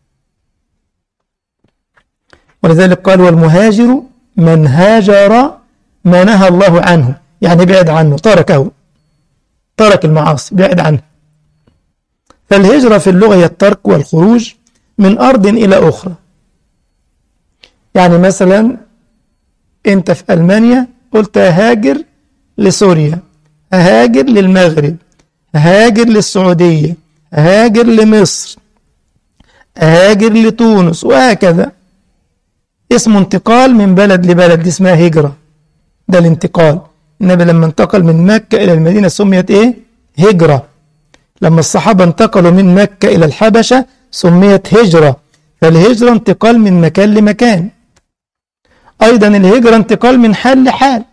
ولذلك قال والمهاجر من هاجر ما نهى الله عنه يعني بعد عنه تركه ترك المعاصي بعد عنه فالهجرة في اللغة هي الترك والخروج من أرض إلى أخرى يعني مثلا أنت في ألمانيا قلت هاجر لسوريا هاجر للمغرب هاجر للسعودية هاجر لمصر هاجر لتونس وهكذا اسمه انتقال من بلد لبلد دي اسمها هجرة ده الانتقال النبي لما انتقل من مكة إلى المدينة سميت إيه؟ هجرة لما الصحابة انتقلوا من مكة إلى الحبشة سميت هجرة فالهجرة انتقال من مكان لمكان أيضا الهجرة انتقال من حال لحال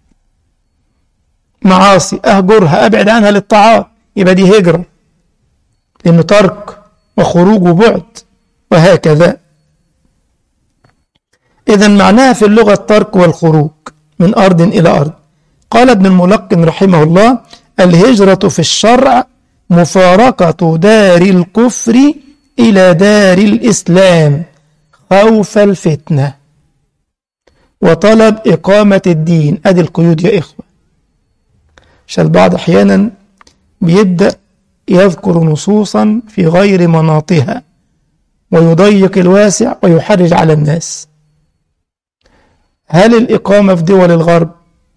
معاصي أهجرها أبعد عنها للطاعات يبقى دي هجرة لأنه ترك وخروج وبعد وهكذا إذا معناها في اللغة الترك والخروج من أرض إلى أرض قال ابن الملقن رحمه الله الهجرة في الشرع مفارقة دار الكفر إلى دار الإسلام خوف الفتنة وطلب إقامة الدين أدي القيود يا إخوة عشان البعض أحيانا بيبدأ يذكر نصوصا في غير مناطها ويضيق الواسع ويحرج على الناس هل الإقامة في دول الغرب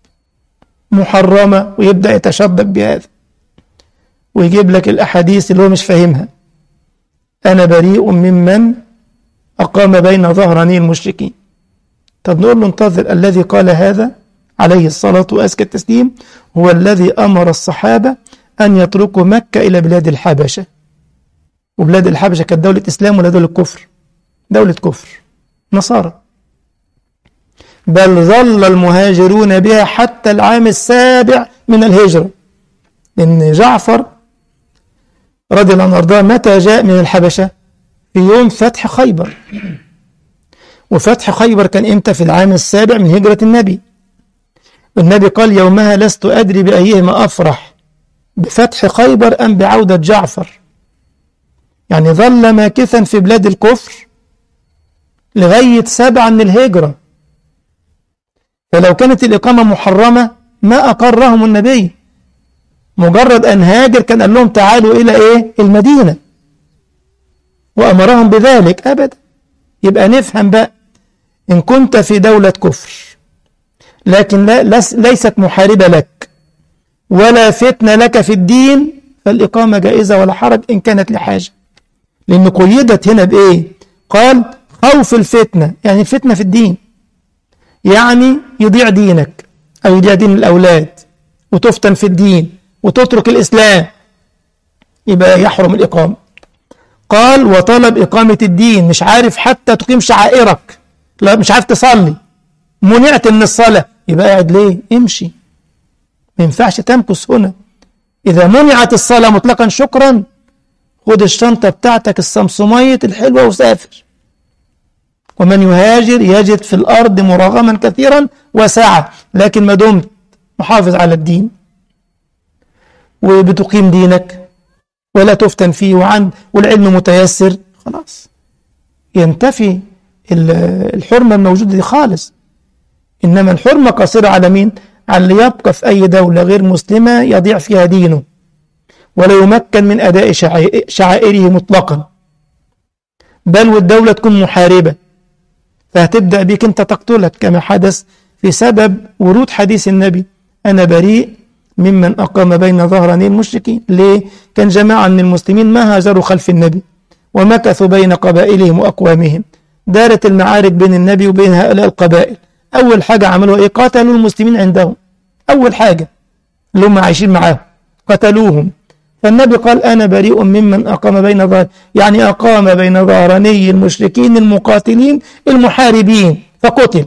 محرمة ويبدأ يتشبك بهذا ويجيب لك الأحاديث اللي هو مش فاهمها أنا بريء ممن أقام بين ظهراني المشركين طب نقول له انتظر الذي قال هذا عليه الصلاة وأزكى التسليم هو الذي أمر الصحابة أن يتركوا مكة إلى بلاد الحبشة وبلاد الحبشة كانت دولة إسلام ولا دولة كفر دولة كفر نصارى بل ظل المهاجرون بها حتى العام السابع من الهجرة لأن جعفر رضي الله عنه وارضاه متى جاء من الحبشة في يوم فتح خيبر وفتح خيبر كان امتى في العام السابع من هجرة النبي والنبي قال يومها لست أدري بأيهما أفرح بفتح خيبر أم بعودة جعفر يعني ظل ماكثا في بلاد الكفر لغاية سبعة من الهجرة فلو كانت الإقامة محرمة ما أقرهم النبي مجرد أن هاجر كان قال لهم تعالوا إلى إيه المدينة وأمرهم بذلك أبدا يبقى نفهم بقى إن كنت في دولة كفر لكن لا ليست محاربة لك ولا فتنة لك في الدين فالإقامة جائزة ولا حرج إن كانت لحاجة لأن قيدت هنا بإيه قال خوف الفتنة يعني الفتنة في الدين يعني يضيع دينك أو يضيع دين الأولاد وتفتن في الدين وتترك الإسلام يبقى يحرم الإقامة قال وطلب إقامة الدين مش عارف حتى تقيم شعائرك لا مش عارف تصلي منعت من الصلاة يبقى قاعد ليه امشي ما ينفعش تمكث هنا إذا منعت الصلاة مطلقا شكرا خد الشنطة بتاعتك السمسمية الحلوة وسافر ومن يهاجر يجد في الأرض مراغما كثيرا وسعة لكن ما دمت محافظ على الدين وبتقيم دينك ولا تفتن فيه وعن والعلم متيسر خلاص ينتفي الحرمة الموجودة دي خالص إنما الحرمة قاصرة على مين؟ على اللي يبقى في أي دولة غير مسلمة يضيع فيها دينه ولا يمكن من أداء شعائره مطلقا بل والدولة تكون محاربة فهتبدأ بك أنت تقتلك كما حدث في سبب ورود حديث النبي أنا بريء ممن أقام بين ظهراني المشركين ليه؟ كان جماعة من المسلمين ما هاجروا خلف النبي ومكثوا بين قبائلهم وأقوامهم دارت المعارك بين النبي وبين هؤلاء القبائل أول حاجة عملوا إيه قاتلوا المسلمين عندهم أول حاجة اللي هم عايشين معاهم قتلوهم فالنبي قال أنا بريء ممن أقام بين ظهر يعني أقام بين ظهراني المشركين المقاتلين المحاربين فقتل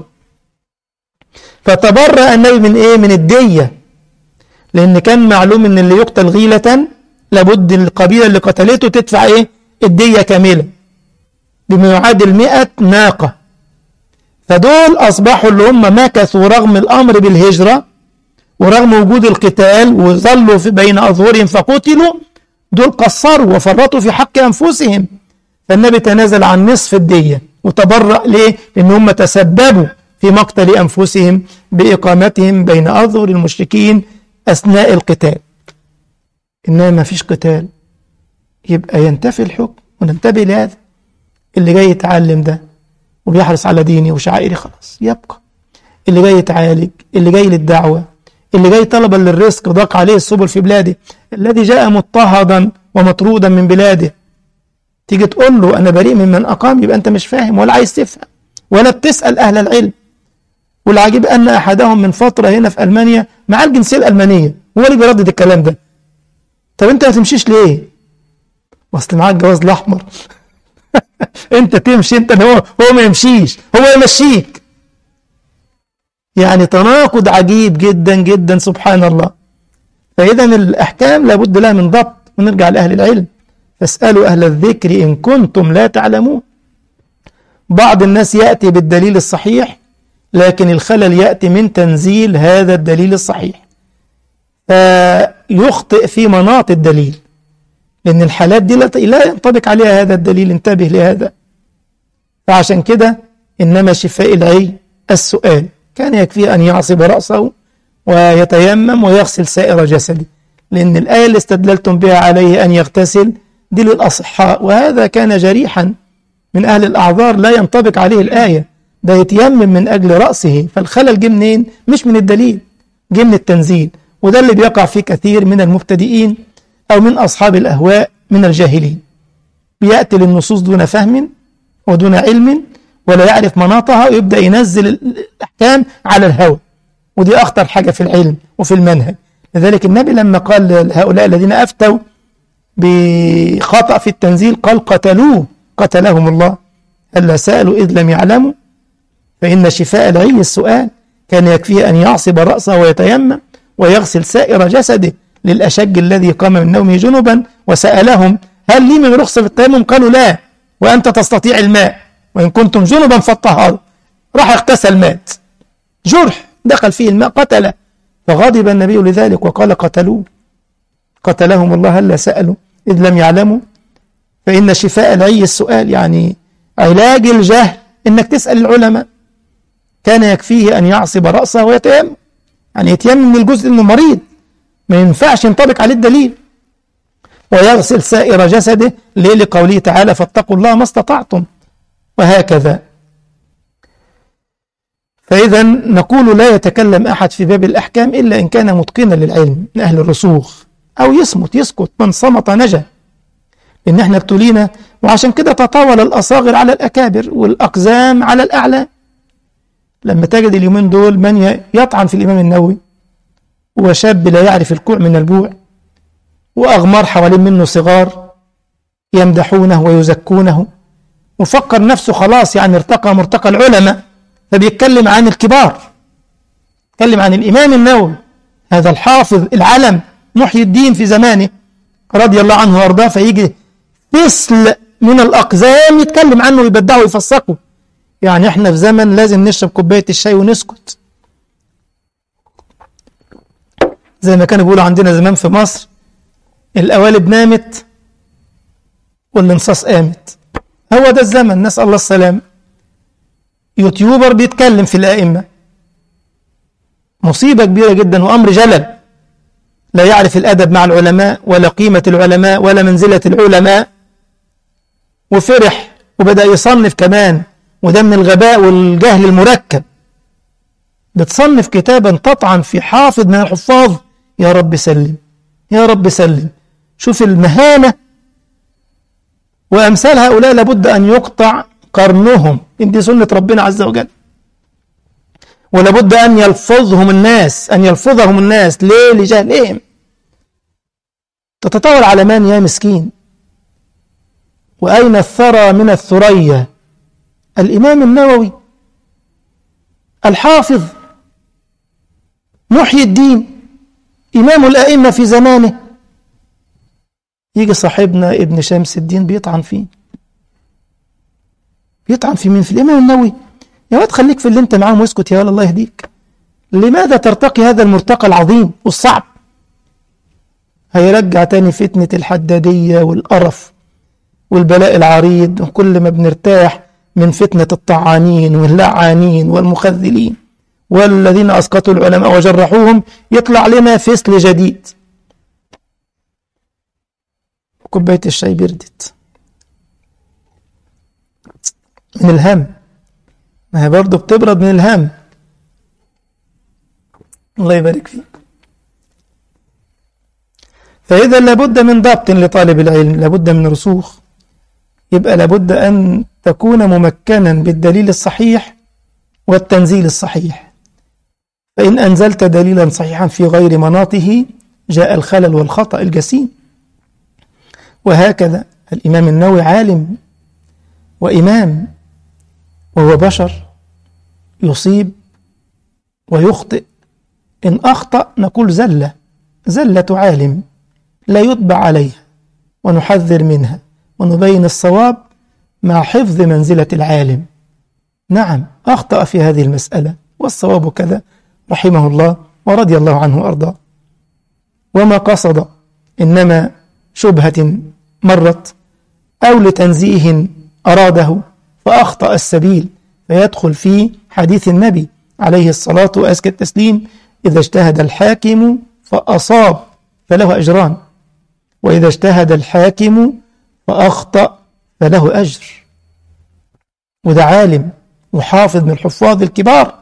فتبرأ النبي من إيه من الدية لأن كان معلوم أن اللي يقتل غيلة لابد القبيلة اللي قتلته تدفع إيه الدية كاملة بما يعادل 100 ناقة فدول أصبحوا اللي هم مكثوا رغم الأمر بالهجرة ورغم وجود القتال وظلوا في بين أظهرهم فقتلوا دول قصروا وفرطوا في حق أنفسهم فالنبي تنازل عن نصف الدية وتبرأ ليه؟ لأن هم تسببوا في مقتل أنفسهم بإقامتهم بين أظهر المشركين أثناء القتال إنما ما فيش قتال يبقى ينتفي الحكم وننتبه لهذا اللي جاي يتعلم ده وبيحرص على ديني وشعائري خلاص يبقى اللي جاي يتعالج اللي جاي للدعوة اللي جاي طلبا للرزق وضاق عليه السبل في بلاده الذي جاء مضطهدا ومطرودا من بلاده تيجي تقول له أنا بريء ممن أقام يبقى أنت مش فاهم ولا عايز تفهم ولا بتسأل أهل العلم والعجيب أن أحدهم من فترة هنا في ألمانيا مع الجنسية الألمانية هو اللي بيردد الكلام ده طب أنت ما تمشيش ليه؟ أصل معاك الجواز الأحمر أنت تمشي أنت هو هو ما يمشيش هو يمشيك يعني تناقض عجيب جدا جدا سبحان الله فإذا الأحكام لابد لها من ضبط ونرجع لأهل العلم فاسألوا أهل الذكر إن كنتم لا تعلمون بعض الناس يأتي بالدليل الصحيح لكن الخلل يأتي من تنزيل هذا الدليل الصحيح فيخطئ في مناط الدليل لأن الحالات دي لا ينطبق عليها هذا الدليل انتبه لهذا فعشان كده إنما شفاء العي السؤال كان يكفي أن يعصب رأسه ويتيمم ويغسل سائر جسده لأن الآية اللي استدللتم بها عليه أن يغتسل دي للأصحاء وهذا كان جريحا من أهل الأعذار لا ينطبق عليه الآية ده يتيمم من أجل رأسه فالخلل جه منين؟ مش من الدليل جه من التنزيل وده اللي بيقع فيه كثير من المبتدئين أو من أصحاب الأهواء من الجاهلين بيأتي للنصوص دون فهم ودون علم ولا يعرف مناطها ويبدأ ينزل الأحكام على الهوى ودي أخطر حاجة في العلم وفي المنهج لذلك النبي لما قال لهؤلاء الذين أفتوا بخطأ في التنزيل قال قتلوه قتلهم الله ألا سألوا إذ لم يعلموا فإن شفاء العي السؤال كان يكفيه أن يعصب رأسه ويتيمم ويغسل سائر جسده للأشج الذي قام من نومه جنبا وسألهم هل لي من رخصة في التيمم قالوا لا وأنت تستطيع الماء وإن كنتم جنبا فالطهار راح اغتسل مات جرح دخل فيه الماء قتله فغضب النبي لذلك وقال قتلوه قتلهم الله هلا سألوا إذ لم يعلموا فإن شفاء العي السؤال يعني علاج الجهل إنك تسأل العلماء كان يكفيه أن يعصب رأسه ويتيمم يعني يتيمم من الجزء إنه مريض ما ينفعش ينطبق عليه الدليل ويغسل سائر جسده ليه لقوله تعالى فاتقوا الله ما استطعتم وهكذا فإذا نقول لا يتكلم أحد في باب الأحكام إلا إن كان متقنا للعلم من أهل الرسوخ أو يصمت يسكت من صمت نجا لأن احنا ابتلينا وعشان كده تطاول الأصاغر على الأكابر والأقزام على الأعلى لما تجد اليومين دول من يطعن في الإمام النووي وشاب لا يعرف الكوع من البوع وأغمار حوالين منه صغار يمدحونه ويزكونه وفكر نفسه خلاص يعني ارتقى مرتقى العلماء فبيتكلم عن الكبار يتكلم عن الإمام النووي هذا الحافظ العلم محيي الدين في زمانه رضي الله عنه وارضاه فيجي فصل من الأقزام يتكلم عنه ويبدعه ويفسقه يعني احنا في زمن لازم نشرب كوباية الشاي ونسكت زي ما كانوا بيقولوا عندنا زمان في مصر القوالب نامت والانصاص قامت هو ده الزمن نسأل الله السلام يوتيوبر بيتكلم في الآئمة مصيبة كبيرة جدا وأمر جلل لا يعرف الأدب مع العلماء ولا قيمة العلماء ولا منزلة العلماء وفرح وبدأ يصنف كمان وده من الغباء والجهل المركب بتصنف كتابا تطعن في حافظ من الحفاظ يا رب سلم يا رب سلم شوف المهانة وأمثال هؤلاء لابد أن يقطع قرنهم إن دي سنة ربنا عز وجل ولابد أن يلفظهم الناس أن يلفظهم الناس ليه لجهلهم تتطاول على من يا مسكين وأين الثرى من الثريا الإمام النووي الحافظ محيي الدين إمام الأئمة في زمانه يجي صاحبنا ابن شمس الدين بيطعن فيه بيطعن في مين في الإمام النووي يا واد خليك في اللي انت معاهم واسكت يا ولا الله يهديك لماذا ترتقي هذا المرتقى العظيم والصعب هيرجع تاني فتنة الحدادية والقرف والبلاء العريض وكل ما بنرتاح من فتنة الطعانين واللعانين والمخذلين والذين أسقطوا العلماء وجرحوهم يطلع لنا فصل جديد كوباية الشاي بردت من الهم ما هي برضه بتبرد من الهم الله يبارك فيك فإذا لابد من ضبط لطالب العلم لابد من رسوخ يبقى لابد أن تكون ممكنا بالدليل الصحيح والتنزيل الصحيح فإن أنزلت دليلا صحيحا في غير مناطه جاء الخلل والخطأ الجسيم وهكذا الإمام النووي عالم وإمام وهو بشر يصيب ويخطئ إن أخطأ نقول زلة زلة عالم لا يتبع عليها ونحذر منها ونبين الصواب مع حفظ منزلة العالم نعم أخطأ في هذه المسألة والصواب كذا رحمه الله ورضي الله عنه وأرضاه وما قصد إنما شبهة مرت أو لتنزيه أراده فأخطأ السبيل فيدخل في حديث النبي عليه الصلاة وأزكى التسليم إذا اجتهد الحاكم فأصاب فله أجران وإذا اجتهد الحاكم فأخطأ فله أجر وده عالم وحافظ من الحفاظ الكبار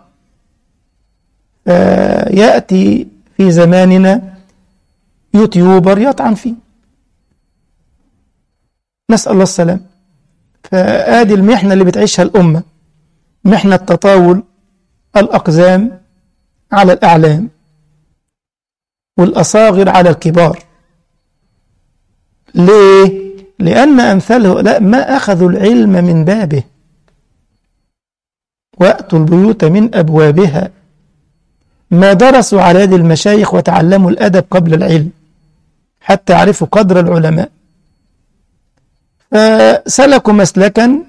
يأتي في زماننا يوتيوبر يطعن فيه نسأل الله السلام فآدي المحنة اللي بتعيشها الأمة محنة تطاول الأقزام على الأعلام والأصاغر على الكبار ليه؟ لأن أمثال هؤلاء ما أخذوا العلم من بابه وأتوا البيوت من أبوابها ما درسوا على يد المشايخ وتعلموا الأدب قبل العلم حتى يعرفوا قدر العلماء فسلكوا مسلكا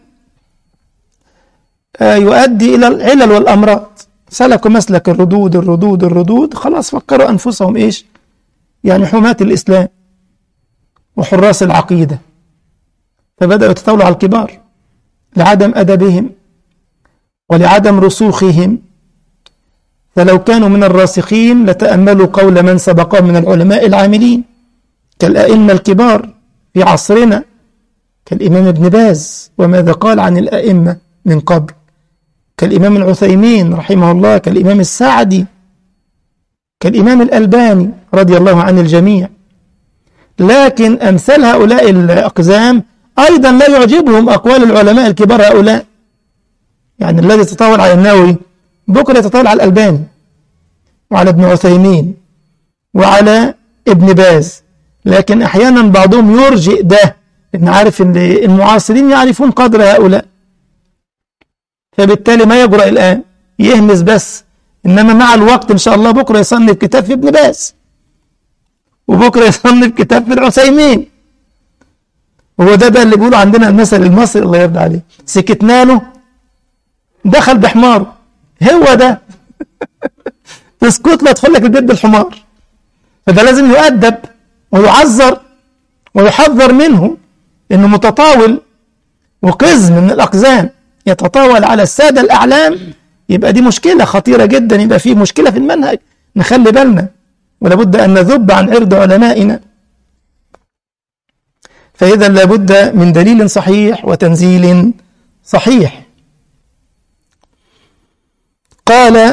يؤدي إلى العلل والأمراض سلكوا مسلك الردود الردود الردود خلاص فكروا أنفسهم إيش يعني حماة الإسلام وحراس العقيدة فبدأوا يتطاولوا على الكبار لعدم أدبهم ولعدم رسوخهم فلو كانوا من الراسخين لتأملوا قول من سبقهم من العلماء العاملين كالأئمة الكبار في عصرنا كالإمام ابن باز وماذا قال عن الأئمة من قبل كالإمام العثيمين رحمه الله كالإمام السعدي كالإمام الألباني رضي الله عن الجميع لكن أمثال هؤلاء الأقزام أيضا لا يعجبهم أقوال العلماء الكبار هؤلاء يعني الذي تطاول على النووي بكرة يتطاول على الألباني وعلى ابن عثيمين وعلى ابن باز لكن أحيانا بعضهم يرجئ ده لأن عارف أن المعاصرين يعرفون قدر هؤلاء فبالتالي ما يجرأ الآن يهمس بس إنما مع الوقت إن شاء الله بكرة يصنف كتاب في ابن باز وبكرة يصنف كتاب في العثيمين هو ده بقى اللي بيقولوا عندنا المثل المصري الله يرضى عليه سكتنا له دخل بحماره هو ده تسكت له تدخل لك البيت بالحمار فده لازم يؤدب ويعذر ويحذر منه انه متطاول وقزم من الاقزام يتطاول على الساده الاعلام يبقى دي مشكله خطيره جدا يبقى في مشكله في المنهج نخلي بالنا ولابد ان نذب عن عرض علمائنا فاذا لابد من دليل صحيح وتنزيل صحيح قال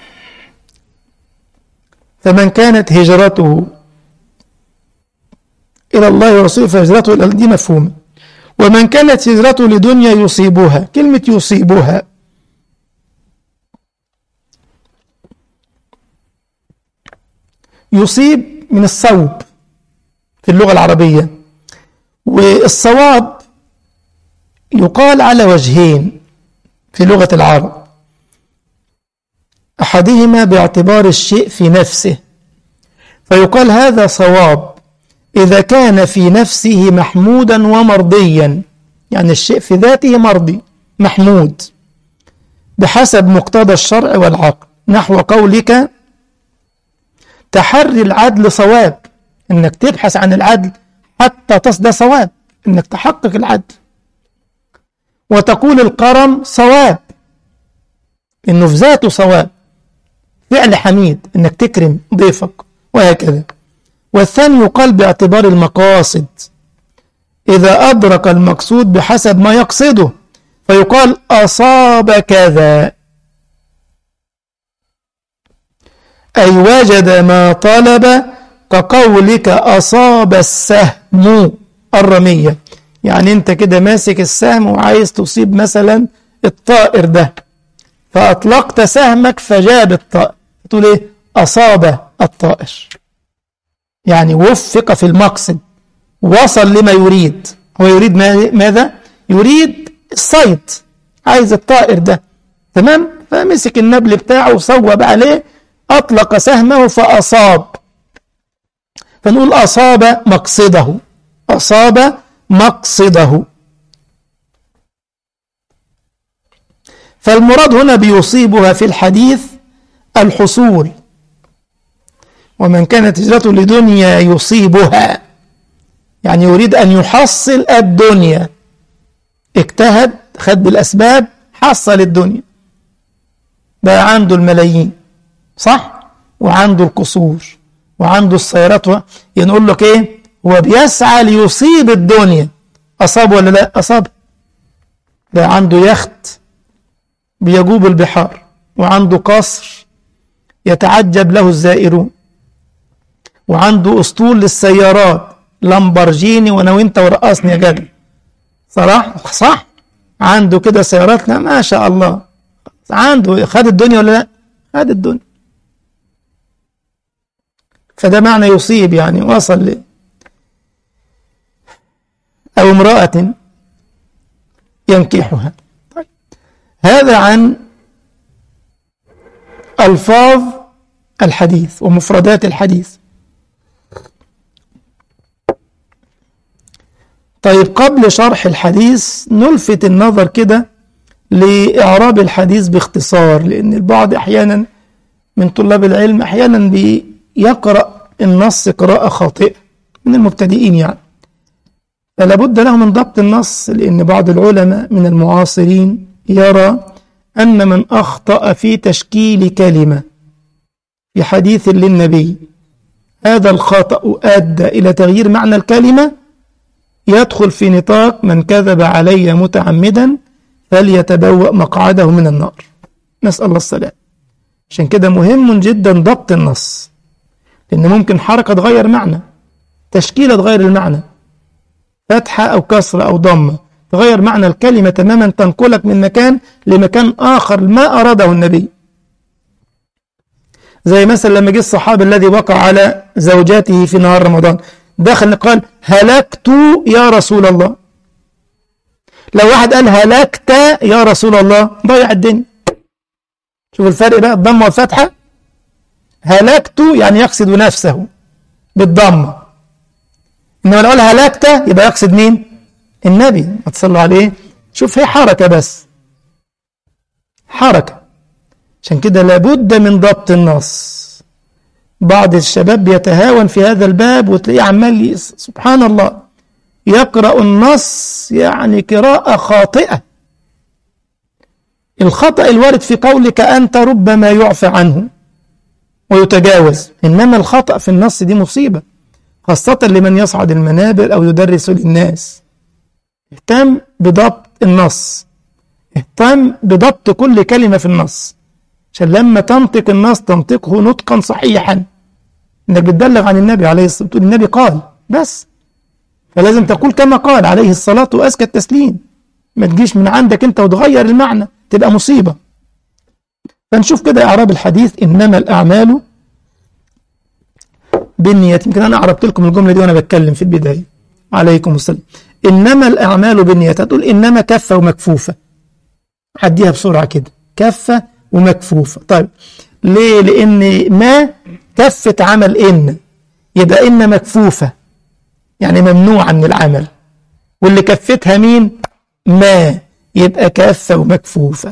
فمن كانت هجرته إلى الله ورسوله فهجرته إلى دي مفهومة ومن كانت هجرته لدنيا يصيبها كلمة يصيبها يصيب من الصوب في اللغة العربية والصواب يقال على وجهين في لغة العرب أحدهما باعتبار الشيء في نفسه فيقال هذا صواب إذا كان في نفسه محمودا ومرضيا يعني الشيء في ذاته مرضي محمود بحسب مقتضى الشرع والعقل نحو قولك تحري العدل صواب انك تبحث عن العدل حتى تصدى صواب انك تحقق العدل وتقول الكرم صواب انه في ذاته صواب فعل حميد انك تكرم ضيفك وهكذا والثاني يقال باعتبار المقاصد إذا أدرك المقصود بحسب ما يقصده فيقال أصاب كذا أي وجد ما طلب كقولك أصاب السهم الرمية يعني أنت كده ماسك السهم وعايز تصيب مثلا الطائر ده فأطلقت سهمك فجاب الطائر تقول إيه أصاب الطائر يعني وفق في المقصد وصل لما يريد هو يريد ماذا يريد الصيد عايز الطائر ده تمام فمسك النبل بتاعه وصوب عليه أطلق سهمه فأصاب فنقول أصاب مقصده أصاب مقصده فالمراد هنا بيصيبها في الحديث الحصول ومن كانت هجرته لدنيا يصيبها يعني يريد أن يحصل الدنيا اجتهد خد بالأسباب حصل الدنيا بقى عنده الملايين صح وعنده القصور وعنده السيارات و... نقول لك ايه هو بيسعى ليصيب الدنيا أصاب ولا لا أصاب بقى عنده يخت بيجوب البحار وعنده قصر يتعجب له الزائرون وعنده اسطول للسيارات لامبرجيني وانا وانت ورقصني يا جدع صراحة صح عنده كده سيارات لا ما شاء الله عنده خد الدنيا ولا لا خد الدنيا فده معنى يصيب يعني وصل ل أو امرأة ينكحها طيب. هذا عن ألفاظ الحديث ومفردات الحديث طيب قبل شرح الحديث نلفت النظر كده لإعراب الحديث باختصار لأن البعض أحيانا من طلاب العلم أحيانا بيقرأ النص قراءة خاطئة من المبتدئين يعني فلا بد له من ضبط النص لأن بعض العلماء من المعاصرين يرى أن من أخطأ في تشكيل كلمة في حديث للنبي هذا الخطأ أدى إلى تغيير معنى الكلمة يدخل في نطاق من كذب علي متعمدا فليتبوأ مقعده من النار نسأل الله السلام عشان كده مهم جدا ضبط النص لأن ممكن حركة تغير معنى تشكيلة تغير المعنى فتحة أو كسرة أو ضمة تغير معنى الكلمة تماما تنقلك من مكان لمكان آخر ما أراده النبي زي مثلا لما جه الصحابي الذي وقع على زوجاته في نهار رمضان دخل قال هلكت يا رسول الله لو واحد قال هلكت يا رسول الله ضيع الدنيا شوف الفرق بقى الضمه والفتحه هلكت يعني يقصد نفسه بالضمه انما لو قال هلكت يبقى يقصد مين النبي ما تصلوا عليه شوف هي حركه بس حركه عشان كده لابد من ضبط النص بعض الشباب بيتهاون في هذا الباب وتلاقيه عمال يس- سبحان الله يقرأ النص يعني قراءة خاطئة الخطأ الوارد في قولك أنت ربما يعفى عنه ويتجاوز إنما الخطأ في النص دي مصيبة خاصة لمن يصعد المنابر أو يدرس للناس اهتم بضبط النص اهتم بضبط كل كلمة في النص عشان لما تنطق النص تنطقه نطقا صحيحا انك بتبلغ عن النبي عليه الصلاه والسلام النبي قال بس فلازم تقول كما قال عليه الصلاه وازكى التسليم ما تجيش من عندك انت وتغير المعنى تبقى مصيبه فنشوف كده اعراب الحديث انما الاعمال بالنيات يمكن انا عربت لكم الجمله دي وانا بتكلم في البدايه عليكم السلام انما الاعمال بالنيات هتقول انما كفه ومكفوفه عديها بسرعه كده كفه ومكفوفه طيب ليه لان ما كفه عمل ان يبقى ان مكفوفه يعني ممنوعه من العمل واللي كفتها مين ما يبقى كافه ومكفوفه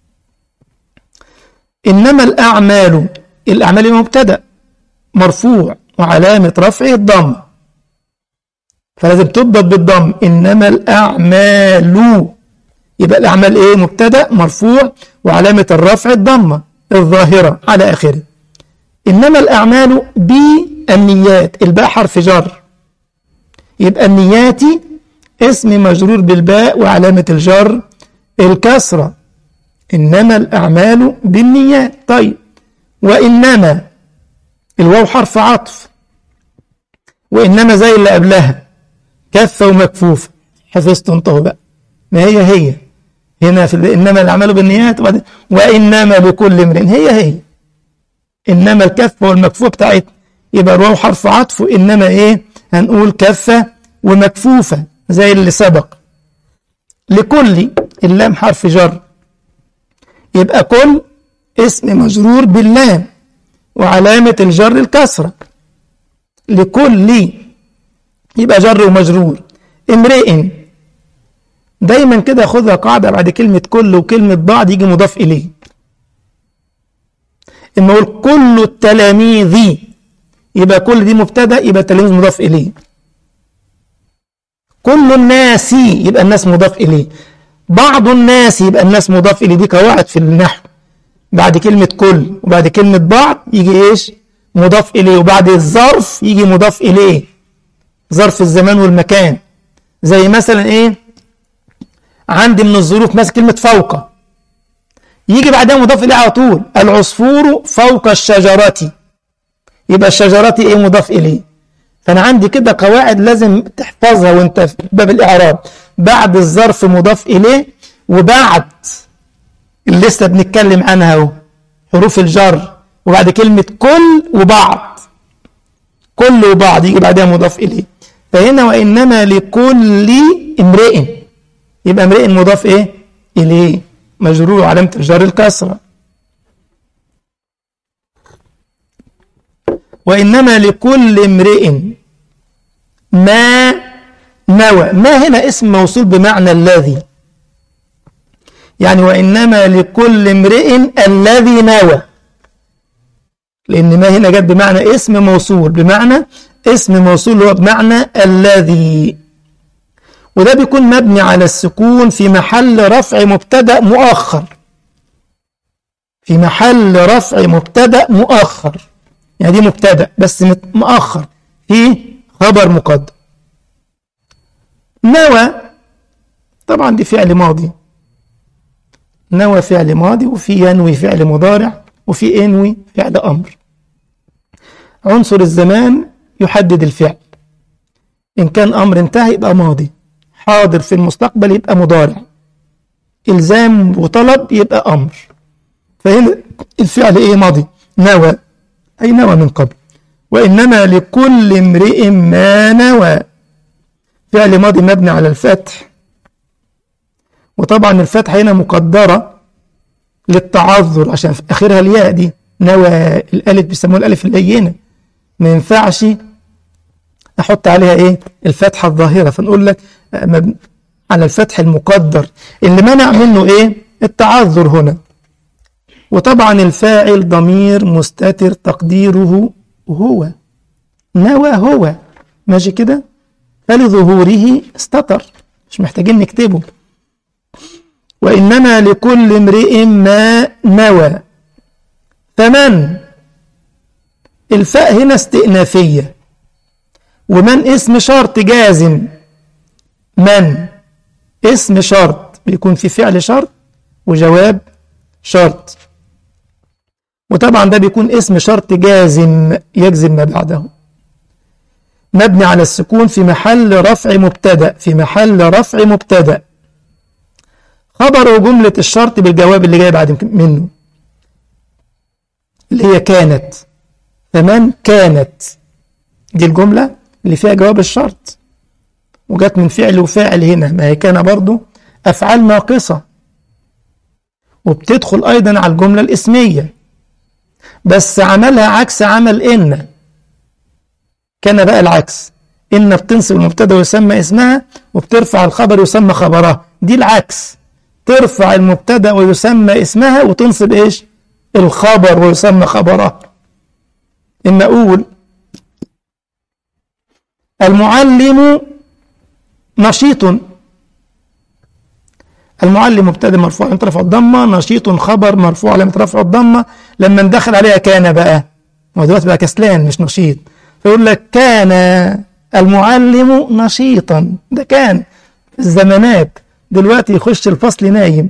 انما الاعمال الاعمال مبتدا مرفوع وعلامه رفعه الضم فلازم تضبط بالضم انما الاعمال يبقى الأعمال إيه مبتدأ مرفوع وعلامة الرفع الضمة الظاهرة على آخره إنما الأعمال بالنيات الباء حرف جر يبقى النيات اسم مجرور بالباء وعلامة الجر الكسرة إنما الأعمال بالنيات طيب وإنما الواو حرف عطف وإنما زي اللي قبلها كفة ومكفوفة حفظت انتهوا بقى ما هي هي هنا في ال- انما الاعمال بالنيات وبعدين وانما لكل امرئ هي هي انما الكفه والمكفوفه بتاعتنا يبقى الواو حرف عطف وانما ايه هنقول كفه ومكفوفه زي اللي سبق لكل اللام حرف جر يبقى كل اسم مجرور باللام وعلامه الجر الكسره لكل يبقى جر ومجرور امرئ دايما كده خدها قاعدة بعد كلمة كل وكلمة بعض يجي مضاف إليه إما أقول كل التلاميذ يبقى كل دي مبتدأ يبقى التلاميذ مضاف إليه كل الناس يبقى الناس مضاف إليه بعض الناس يبقى الناس مضاف إليه دي قواعد في النحو بعد كلمة كل وبعد كلمة بعض يجي إيش مضاف إليه وبعد الظرف يجي مضاف إليه ظرف الزمان والمكان زي مثلا إيه عندي من الظروف مثلا كلمة فوق يجي بعدها مضاف إليه على طول العصفور فوق الشجرة يبقى الشجرة إيه مضاف إليه فأنا عندي كده قواعد لازم تحفظها وأنت في باب الإعراب بعد الظرف مضاف إليه وبعد اللي لسه بنتكلم عنها اهو حروف الجر وبعد كلمة كل وبعض كل وبعض يجي بعدها مضاف إليه فهنا وإنما لكل امرئ يبقى امرئ مضاف إيه إليه مجرور علامة الجر الكسرة وإنما لكل امرئ ما نوى ما هنا اسم موصول بمعنى الذي يعني وإنما لكل امرئ الذي نوى لأن ما هنا جت بمعنى اسم موصول بمعنى اسم موصول هو بمعنى الذي وده بيكون مبني على السكون في محل رفع مبتدأ مؤخر في محل رفع مبتدأ مؤخر يعني دي مبتدأ بس مؤخر في خبر مقدم نوى طبعا دي فعل ماضي نوى فعل ماضي وفي ينوي فعل مضارع وفي انوي فعل امر عنصر الزمان يحدد الفعل ان كان امر انتهى يبقى ماضي حاضر في المستقبل يبقى مضارع الزام وطلب يبقى امر فهنا الفعل ايه ماضي نوى اي نوى من قبل وإنما لكل امرئ ما نوى فعل ماضي مبني على الفتح وطبعا الفتح هنا مقدرة للتعذر عشان في آخرها الياء دي نوى الألف بيسموها الألف اللينة ما ينفعش أحط عليها إيه الفتحة الظاهرة فنقول لك مبني على الفتح المقدر اللي منع منه إيه التعذر هنا وطبعا الفاعل ضمير مستتر تقديره هو نوى هو ماشي كده فلظهوره استتر مش محتاجين نكتبه وإنما لكل امرئ ما نوى فمن الفاء هنا استئنافية ومن اسم شرط جازم من اسم شرط بيكون في فعل شرط وجواب شرط وطبعا ده بيكون اسم شرط جازم يجزم ما بعده مبني على السكون في محل رفع مبتدا في محل رفع مبتدا خبر جملة الشرط بالجواب اللي جاي بعد منه اللي هي كانت فمن كانت دي الجملة اللي فيها جواب الشرط وجت من فعل وفاعل هنا ما هي كان برضو أفعال ناقصة وبتدخل أيضا على الجملة الاسمية بس عملها عكس عمل إن كان بقى العكس إن بتنصب المبتدا ويسمى اسمها وبترفع الخبر يسمى خبرها دي العكس ترفع المبتدا ويسمى اسمها وتنصب إيش الخبر ويسمى خبرها إن أقول المعلم نشيط المعلم مبتدا مرفوع علامه رفع الضمه نشيط خبر مرفوع علامه رفع الضمه لما ندخل عليها كان بقى هو دلوقتي بقى كسلان مش نشيط فيقول لك كان المعلم نشيطا ده كان في الزمانات دلوقتي يخش الفصل نايم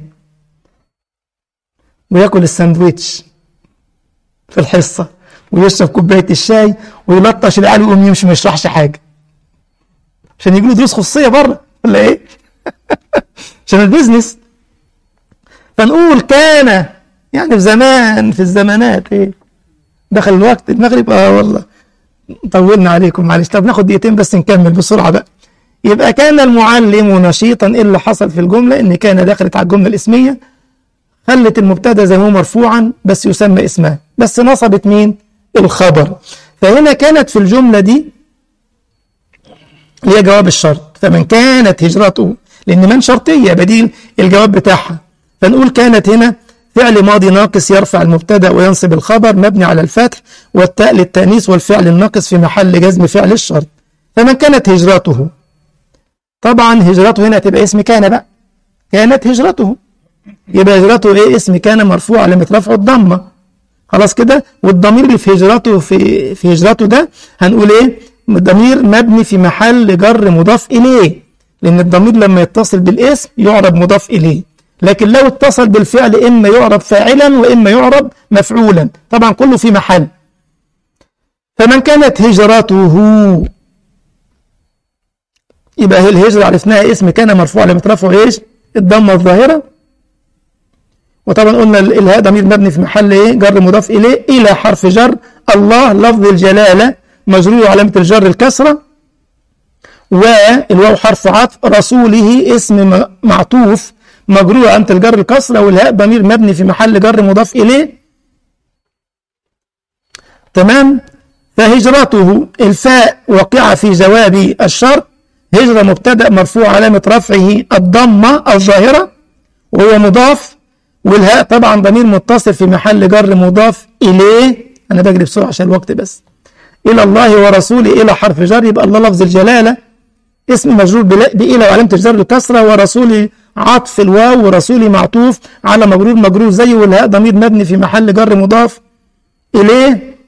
وياكل الساندويتش في الحصه ويشرب كوبايه الشاي ويلطش العيال ويقوم يمشي ما يشرحش حاجه عشان يجي له دروس خصوصيه بره ولا ايه؟ عشان البيزنس فنقول كان يعني في زمان في الزمانات ايه دخل الوقت المغرب اه والله طولنا عليكم معلش طب ناخد دقيقتين بس نكمل بسرعه بقى يبقى كان المعلم نشيطا ايه اللي حصل في الجمله ان كان دخلت على الجمله الاسميه خلت المبتدا زي ما هو مرفوعا بس يسمى اسمها بس نصبت مين الخبر فهنا كانت في الجمله دي اللي هي جواب الشرط فمن كانت هجرته لأن من شرطية بديل الجواب بتاعها فنقول كانت هنا فعل ماضي ناقص يرفع المبتدا وينصب الخبر مبني على الفتح والتاء للتانيث والفعل الناقص في محل جزم فعل الشرط فمن كانت هجرته طبعا هجرته هنا تبقى اسم كان بقى كانت هجرته يبقى هجرته ايه اسم كان مرفوع علامة رفع الضمة خلاص كده والضمير اللي في هجرته في في هجرته ده هنقول ايه ضمير مبني في محل جر مضاف اليه لان الضمير لما يتصل بالاسم يعرب مضاف اليه لكن لو اتصل بالفعل اما يعرب فاعلا واما يعرب مفعولا طبعا كله في محل فمن كانت هجرته يبقى الهجرة عرفناها اسم كان مرفوع على رفعه ايش الضمه الظاهره وطبعا قلنا الهاء ضمير مبني في محل ايه جر مضاف اليه الى حرف جر الله لفظ الجلاله مجرور علامه الجر الكسره والواو حرف عطف رسوله اسم معطوف مجرور علامه الجر الكسره والهاء ضمير مبني في محل جر مضاف اليه تمام فهجرته الفاء وقع في جواب الشرط هجرة مبتدأ مرفوع علامة رفعه الضمة الظاهرة وهو مضاف والهاء طبعا ضمير متصل في محل جر مضاف إليه أنا بجري بسرعة عشان الوقت بس إلى الله ورسوله إلى حرف جر يبقى الله لفظ الجلالة اسم مجرور بإلى وعلامة الجر الكسرة ورسوله عطف الواو ورسوله معطوف على مجرور مجرور زيه والهاء ضمير مبني في محل جر مضاف إليه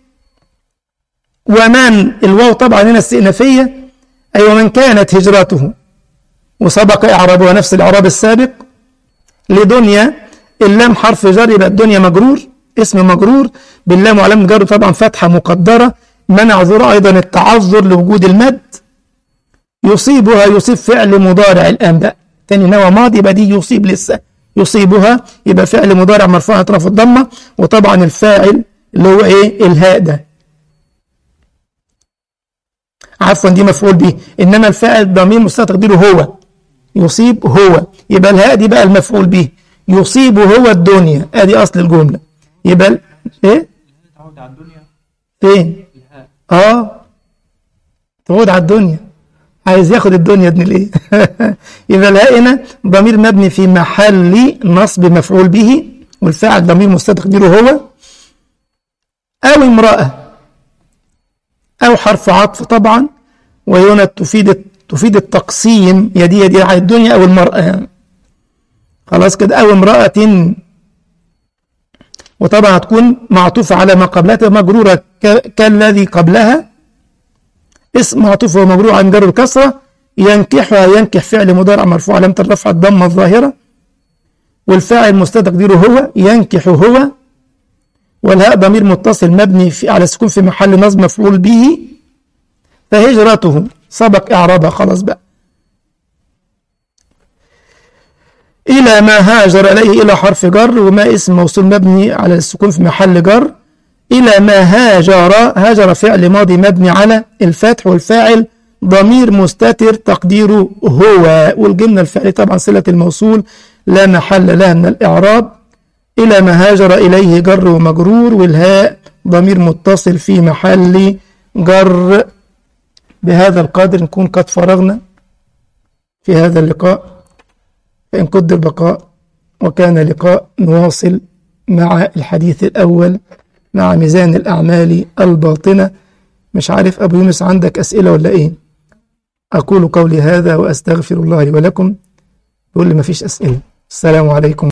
ومن الواو طبعا هنا استئنافية أي أيوة ومن كانت هجرته وسبق إعرابها نفس الإعراب السابق لدنيا اللام حرف جر يبقى الدنيا مجرور اسم مجرور باللام وعلامة جر طبعا فتحة مقدرة منع ذرة أيضا التعذر لوجود المد يصيبها يصيب فعل مضارع الآن بقى تاني نوى ماضي يبقى دي يصيب لسه يصيبها يبقى فعل مضارع مرفوع أطراف الضمة وطبعا الفاعل اللي هو إيه الهاء ده عفوا دي مفعول به إنما الفاعل ضمير مستتر تقديره هو يصيب هو يبقى الهاء دي بقى المفعول به يصيب هو الدنيا ادي اصل الجمله يبقى ال- ايه تعود على الدنيا فين الهاء اه تعود على الدنيا عايز ياخد الدنيا ابن الايه يبقى الهاء هنا ضمير مبني في محل نصب مفعول به والفاعل ضمير مستتر تقديره هو او امراه او حرف عطف طبعا وهنا تفيد تفيد التقسيم يدي يدي على الدنيا او المراه يعني. خلاص كده او امراه وطبعا هتكون معطوفه على ما قبلها تبقى مجروره ك- كالذي قبلها اسم معطوف ومجرور عن جر الكسره ينكحها ينكح فعل مضارع مرفوع علامه الرفع الضمه الظاهره والفاعل مستتر تقديره هو ينكح هو والهاء ضمير متصل مبني في على السكون في محل نصب مفعول به فهجرته سبق إعرابها خلاص بقى إلى ما هاجر إليه إلى حرف جر وما اسم موصول مبني على السكون في محل جر إلى ما هاجر هاجر فعل ماضي مبني على الفتح والفاعل ضمير مستتر تقديره هو والجملة الفعلية طبعا صلة الموصول لا محل لها من الإعراب إلى ما هاجر إليه جر ومجرور والهاء ضمير متصل في محل جر بهذا القدر نكون قد فرغنا في هذا اللقاء فإن قدر البقاء وكان لقاء نواصل مع الحديث الأول مع ميزان الأعمال الباطنة مش عارف أبو يونس عندك أسئلة ولا إيه أقول قولي هذا وأستغفر الله لي ولكم يقول لي مفيش أسئلة السلام عليكم